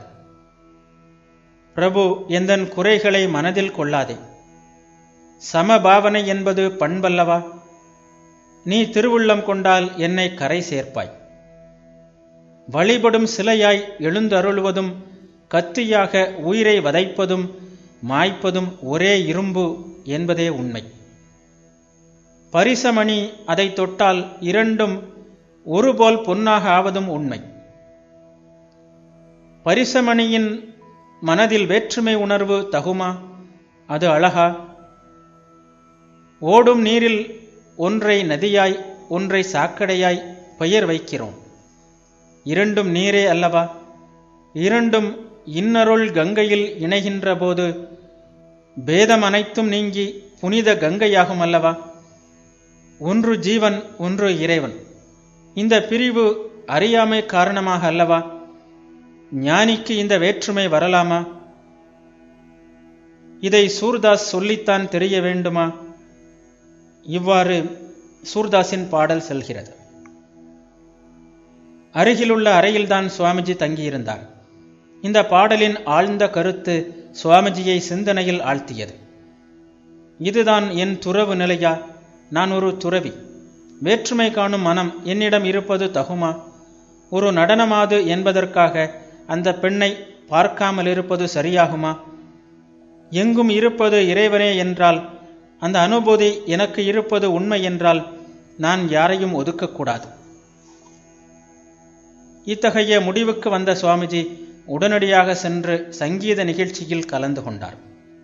பிரபு எந்தன் குறைகளை மனதில் கொள்ளாதே சமபாவனை என்பது பண்பல்லவா நீ திருவுள்ளம் கொண்டால் என்னை கரை சேர்ப்பாய் வழிபடும் சிலையாய் எழுந்தருளுவதும் கத்தியாக உயிரை வதைப்பதும் மாய்ப்பதும் ஒரே இரும்பு என்பதே உண்மை பரிசமணி அதை தொட்டால் இரண்டும் ஒருபோல் பொன்னாக ஆவதும் உண்மை பரிசமணியின் மனதில் வேற்றுமை உணர்வு தகுமா அது அழகா ஓடும் நீரில் ஒன்றை நதியாய் ஒன்றை சாக்கடையாய் பெயர் வைக்கிறோம் இரண்டும் நீரே அல்லவா இரண்டும் இன்னருள் கங்கையில் இணைகின்ற போது பேதம் அனைத்தும் நீங்கி புனித கங்கையாகும் அல்லவா ஒன்று ஜீவன் ஒன்று இறைவன் இந்த பிரிவு அறியாமை காரணமாக அல்லவா ஞானிக்கு இந்த வேற்றுமை வரலாமா இதை சூர்தாஸ் சொல்லித்தான் தெரிய வேண்டுமா இவ்வாறு சூர்தாஸின் பாடல் செல்கிறது அருகிலுள்ள அறையில்தான் சுவாமிஜி தங்கியிருந்தார் இந்த பாடலின் ஆழ்ந்த கருத்து சுவாமிஜியை சிந்தனையில் ஆழ்த்தியது இதுதான் என் துறவு நிலையா நான் ஒரு துறவி வேற்றுமை காணும் மனம் என்னிடம் இருப்பது தகுமா ஒரு நடனமாது என்பதற்காக அந்த பெண்ணை பார்க்காமல் இருப்பது சரியாகுமா எங்கும் இருப்பது இறைவனே என்றால் அந்த அனுபூதி எனக்கு இருப்பது உண்மை என்றால் நான் யாரையும் ஒதுக்கக்கூடாது இத்தகைய முடிவுக்கு வந்த சுவாமிஜி உடனடியாக சென்று சங்கீத நிகழ்ச்சியில் கலந்து கொண்டார்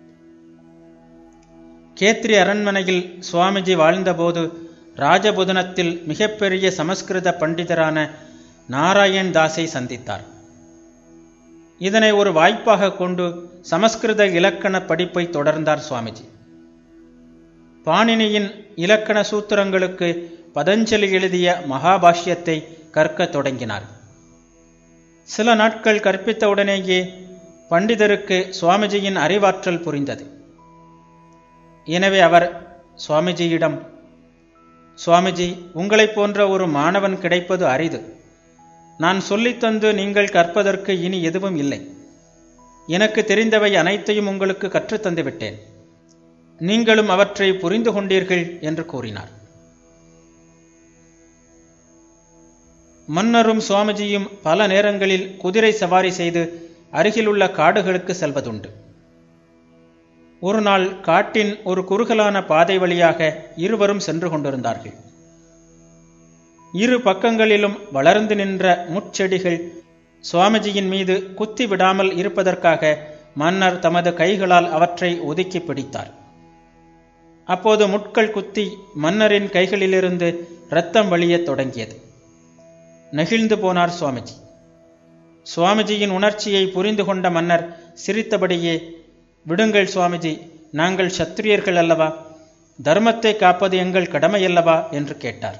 கேத்ரி அரண்மனையில் சுவாமிஜி வாழ்ந்தபோது ராஜபுதனத்தில் மிகப்பெரிய சமஸ்கிருத பண்டிதரான நாராயண் தாஸை சந்தித்தார் இதனை ஒரு வாய்ப்பாக கொண்டு சமஸ்கிருத இலக்கண படிப்பை தொடர்ந்தார் சுவாமிஜி பாணினியின் இலக்கண சூத்திரங்களுக்கு பதஞ்சலி எழுதிய மகாபாஷ்யத்தை கற்கத் தொடங்கினார் சில நாட்கள் கற்பித்தவுடனேயே பண்டிதருக்கு சுவாமிஜியின் அறிவாற்றல் புரிந்தது எனவே அவர் சுவாமிஜியிடம் சுவாமிஜி உங்களைப் போன்ற ஒரு மாணவன் கிடைப்பது அரிது நான் சொல்லித்தந்து நீங்கள் கற்பதற்கு இனி எதுவும் இல்லை எனக்கு தெரிந்தவை அனைத்தையும் உங்களுக்கு கற்றுத்தந்து விட்டேன் நீங்களும் அவற்றை புரிந்து கொண்டீர்கள் என்று கூறினார் மன்னரும் சுவாமிஜியும் பல நேரங்களில் குதிரை சவாரி செய்து அருகிலுள்ள காடுகளுக்கு செல்வதுண்டு ஒரு நாள் காட்டின் ஒரு குறுகலான பாதை வழியாக இருவரும் சென்று கொண்டிருந்தார்கள் இரு பக்கங்களிலும் வளர்ந்து நின்ற முட்செடிகள் சுவாமிஜியின் மீது குத்தி விடாமல் இருப்பதற்காக மன்னர் தமது கைகளால் அவற்றை ஒதுக்கி பிடித்தார் அப்போது முட்கள் குத்தி மன்னரின் கைகளிலிருந்து இரத்தம் வழியத் தொடங்கியது நெகிழ்ந்து போனார் சுவாமிஜி சுவாமிஜியின் உணர்ச்சியை புரிந்து கொண்ட மன்னர் சிரித்தபடியே விடுங்கள் சுவாமிஜி நாங்கள் சத்திரியர்கள் அல்லவா தர்மத்தை காப்பது எங்கள் கடமையல்லவா என்று கேட்டார்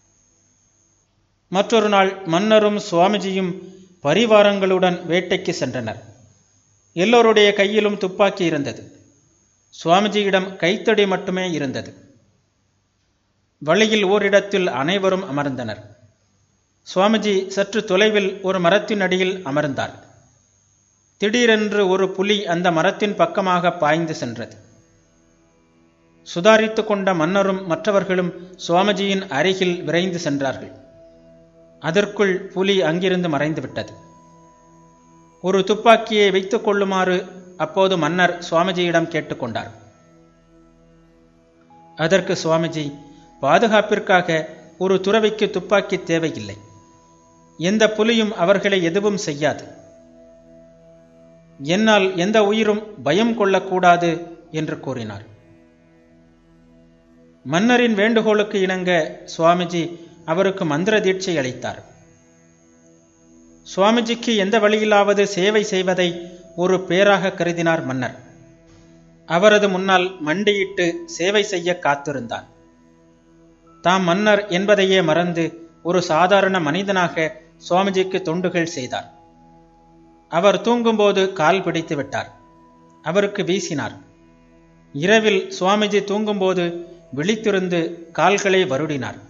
மற்றொரு நாள் மன்னரும் சுவாமிஜியும் பரிவாரங்களுடன் வேட்டைக்கு சென்றனர் எல்லோருடைய கையிலும் துப்பாக்கி இருந்தது சுவாமிஜியிடம் கைத்தடி மட்டுமே இருந்தது வழியில் ஓரிடத்தில் அனைவரும் அமர்ந்தனர் சுவாமிஜி சற்று தொலைவில் ஒரு மரத்தின் அடியில் அமர்ந்தார் திடீரென்று ஒரு புலி அந்த மரத்தின் பக்கமாக பாய்ந்து சென்றது சுதாரித்து கொண்ட மன்னரும் மற்றவர்களும் சுவாமிஜியின் அருகில் விரைந்து சென்றார்கள் அதற்குள் புலி அங்கிருந்து மறைந்து விட்டது ஒரு துப்பாக்கியை வைத்துக் கொள்ளுமாறு அப்போது மன்னர் சுவாமிஜியிடம் கேட்டுக்கொண்டார் அதற்கு சுவாமிஜி பாதுகாப்பிற்காக ஒரு துறவிக்கு துப்பாக்கி தேவையில்லை எந்த புலியும் அவர்களை எதுவும் செய்யாது என்னால் எந்த உயிரும் பயம் கொள்ளக்கூடாது என்று கூறினார் மன்னரின் வேண்டுகோளுக்கு இணங்க சுவாமிஜி அவருக்கு மந்திர தீட்சை அளித்தார் சுவாமிஜிக்கு எந்த வழியிலாவது சேவை செய்வதை ஒரு பேராக கருதினார் மன்னர் அவரது முன்னால் மண்டியிட்டு சேவை செய்ய காத்திருந்தார் தாம் மன்னர் என்பதையே மறந்து ஒரு சாதாரண மனிதனாக சுவாமிஜிக்கு தொண்டுகள் செய்தார் அவர் தூங்கும்போது கால் பிடித்து விட்டார் அவருக்கு வீசினார் இரவில் சுவாமிஜி தூங்கும்போது விழித்திருந்து கால்களை வருடினார்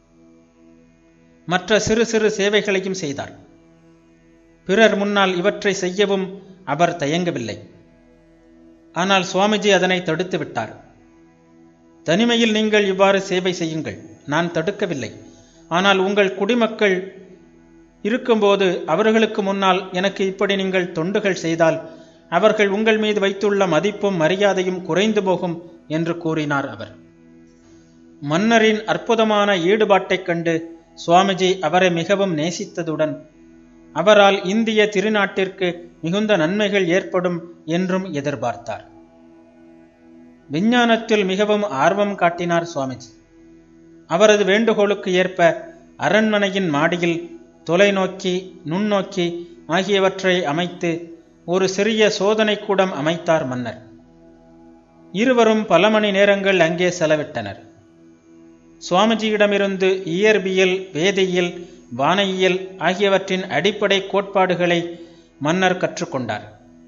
மற்ற சிறு சிறு சேவைகளையும் செய்தார் பிறர் முன்னால் இவற்றை செய்யவும் அவர் தயங்கவில்லை ஆனால் சுவாமிஜி அதனை தடுத்து விட்டார் தனிமையில் நீங்கள் இவ்வாறு சேவை செய்யுங்கள் நான் தடுக்கவில்லை ஆனால் உங்கள் குடிமக்கள் இருக்கும்போது அவர்களுக்கு முன்னால் எனக்கு இப்படி நீங்கள் தொண்டுகள் செய்தால் அவர்கள் உங்கள் மீது வைத்துள்ள மதிப்பும் மரியாதையும் குறைந்து போகும் என்று கூறினார் அவர் மன்னரின் அற்புதமான ஈடுபாட்டைக் கண்டு சுவாமிஜி அவரை மிகவும் நேசித்ததுடன் அவரால் இந்திய திருநாட்டிற்கு மிகுந்த நன்மைகள் ஏற்படும் என்றும் எதிர்பார்த்தார் விஞ்ஞானத்தில் மிகவும் ஆர்வம் காட்டினார் சுவாமிஜி அவரது வேண்டுகோளுக்கு ஏற்ப அரண்மனையின் மாடியில் தொலைநோக்கி நுண்ணோக்கி ஆகியவற்றை அமைத்து ஒரு சிறிய சோதனை கூடம் அமைத்தார் மன்னர் இருவரும் பல மணி நேரங்கள் அங்கே செலவிட்டனர் சுவாமிஜியிடமிருந்து இயற்பியல் வேதியியல் வானையியல் ஆகியவற்றின் அடிப்படை கோட்பாடுகளை மன்னர் கற்றுக்கொண்டார்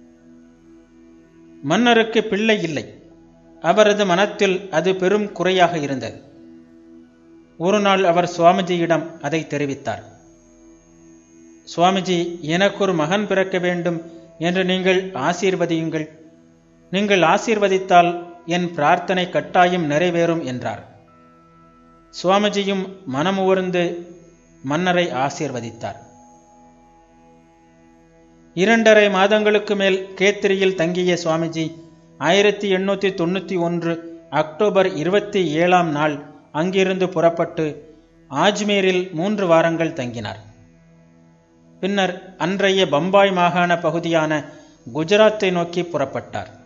மன்னருக்கு பிள்ளை இல்லை அவரது மனத்தில் அது பெரும் குறையாக இருந்தது ஒரு நாள் அவர் சுவாமிஜியிடம் அதை தெரிவித்தார் சுவாமிஜி எனக்கு ஒரு மகன் பிறக்க வேண்டும் என்று நீங்கள் ஆசீர்வதியுங்கள் நீங்கள் ஆசீர்வதித்தால் என் பிரார்த்தனை கட்டாயம் நிறைவேறும் என்றார் சுவாமிஜியும் மனமுவர்ந்து மன்னரை ஆசீர்வதித்தார் இரண்டரை மாதங்களுக்கு மேல் கேத்திரியில் தங்கிய சுவாமிஜி ஆயிரத்தி எண்ணூற்றி தொண்ணூற்றி ஒன்று அக்டோபர் இருபத்தி ஏழாம் நாள் அங்கிருந்து புறப்பட்டு ஆஜ்மீரில் மூன்று வாரங்கள் தங்கினார் பின்னர் அன்றைய பம்பாய் மாகாண பகுதியான குஜராத்தை நோக்கி புறப்பட்டார்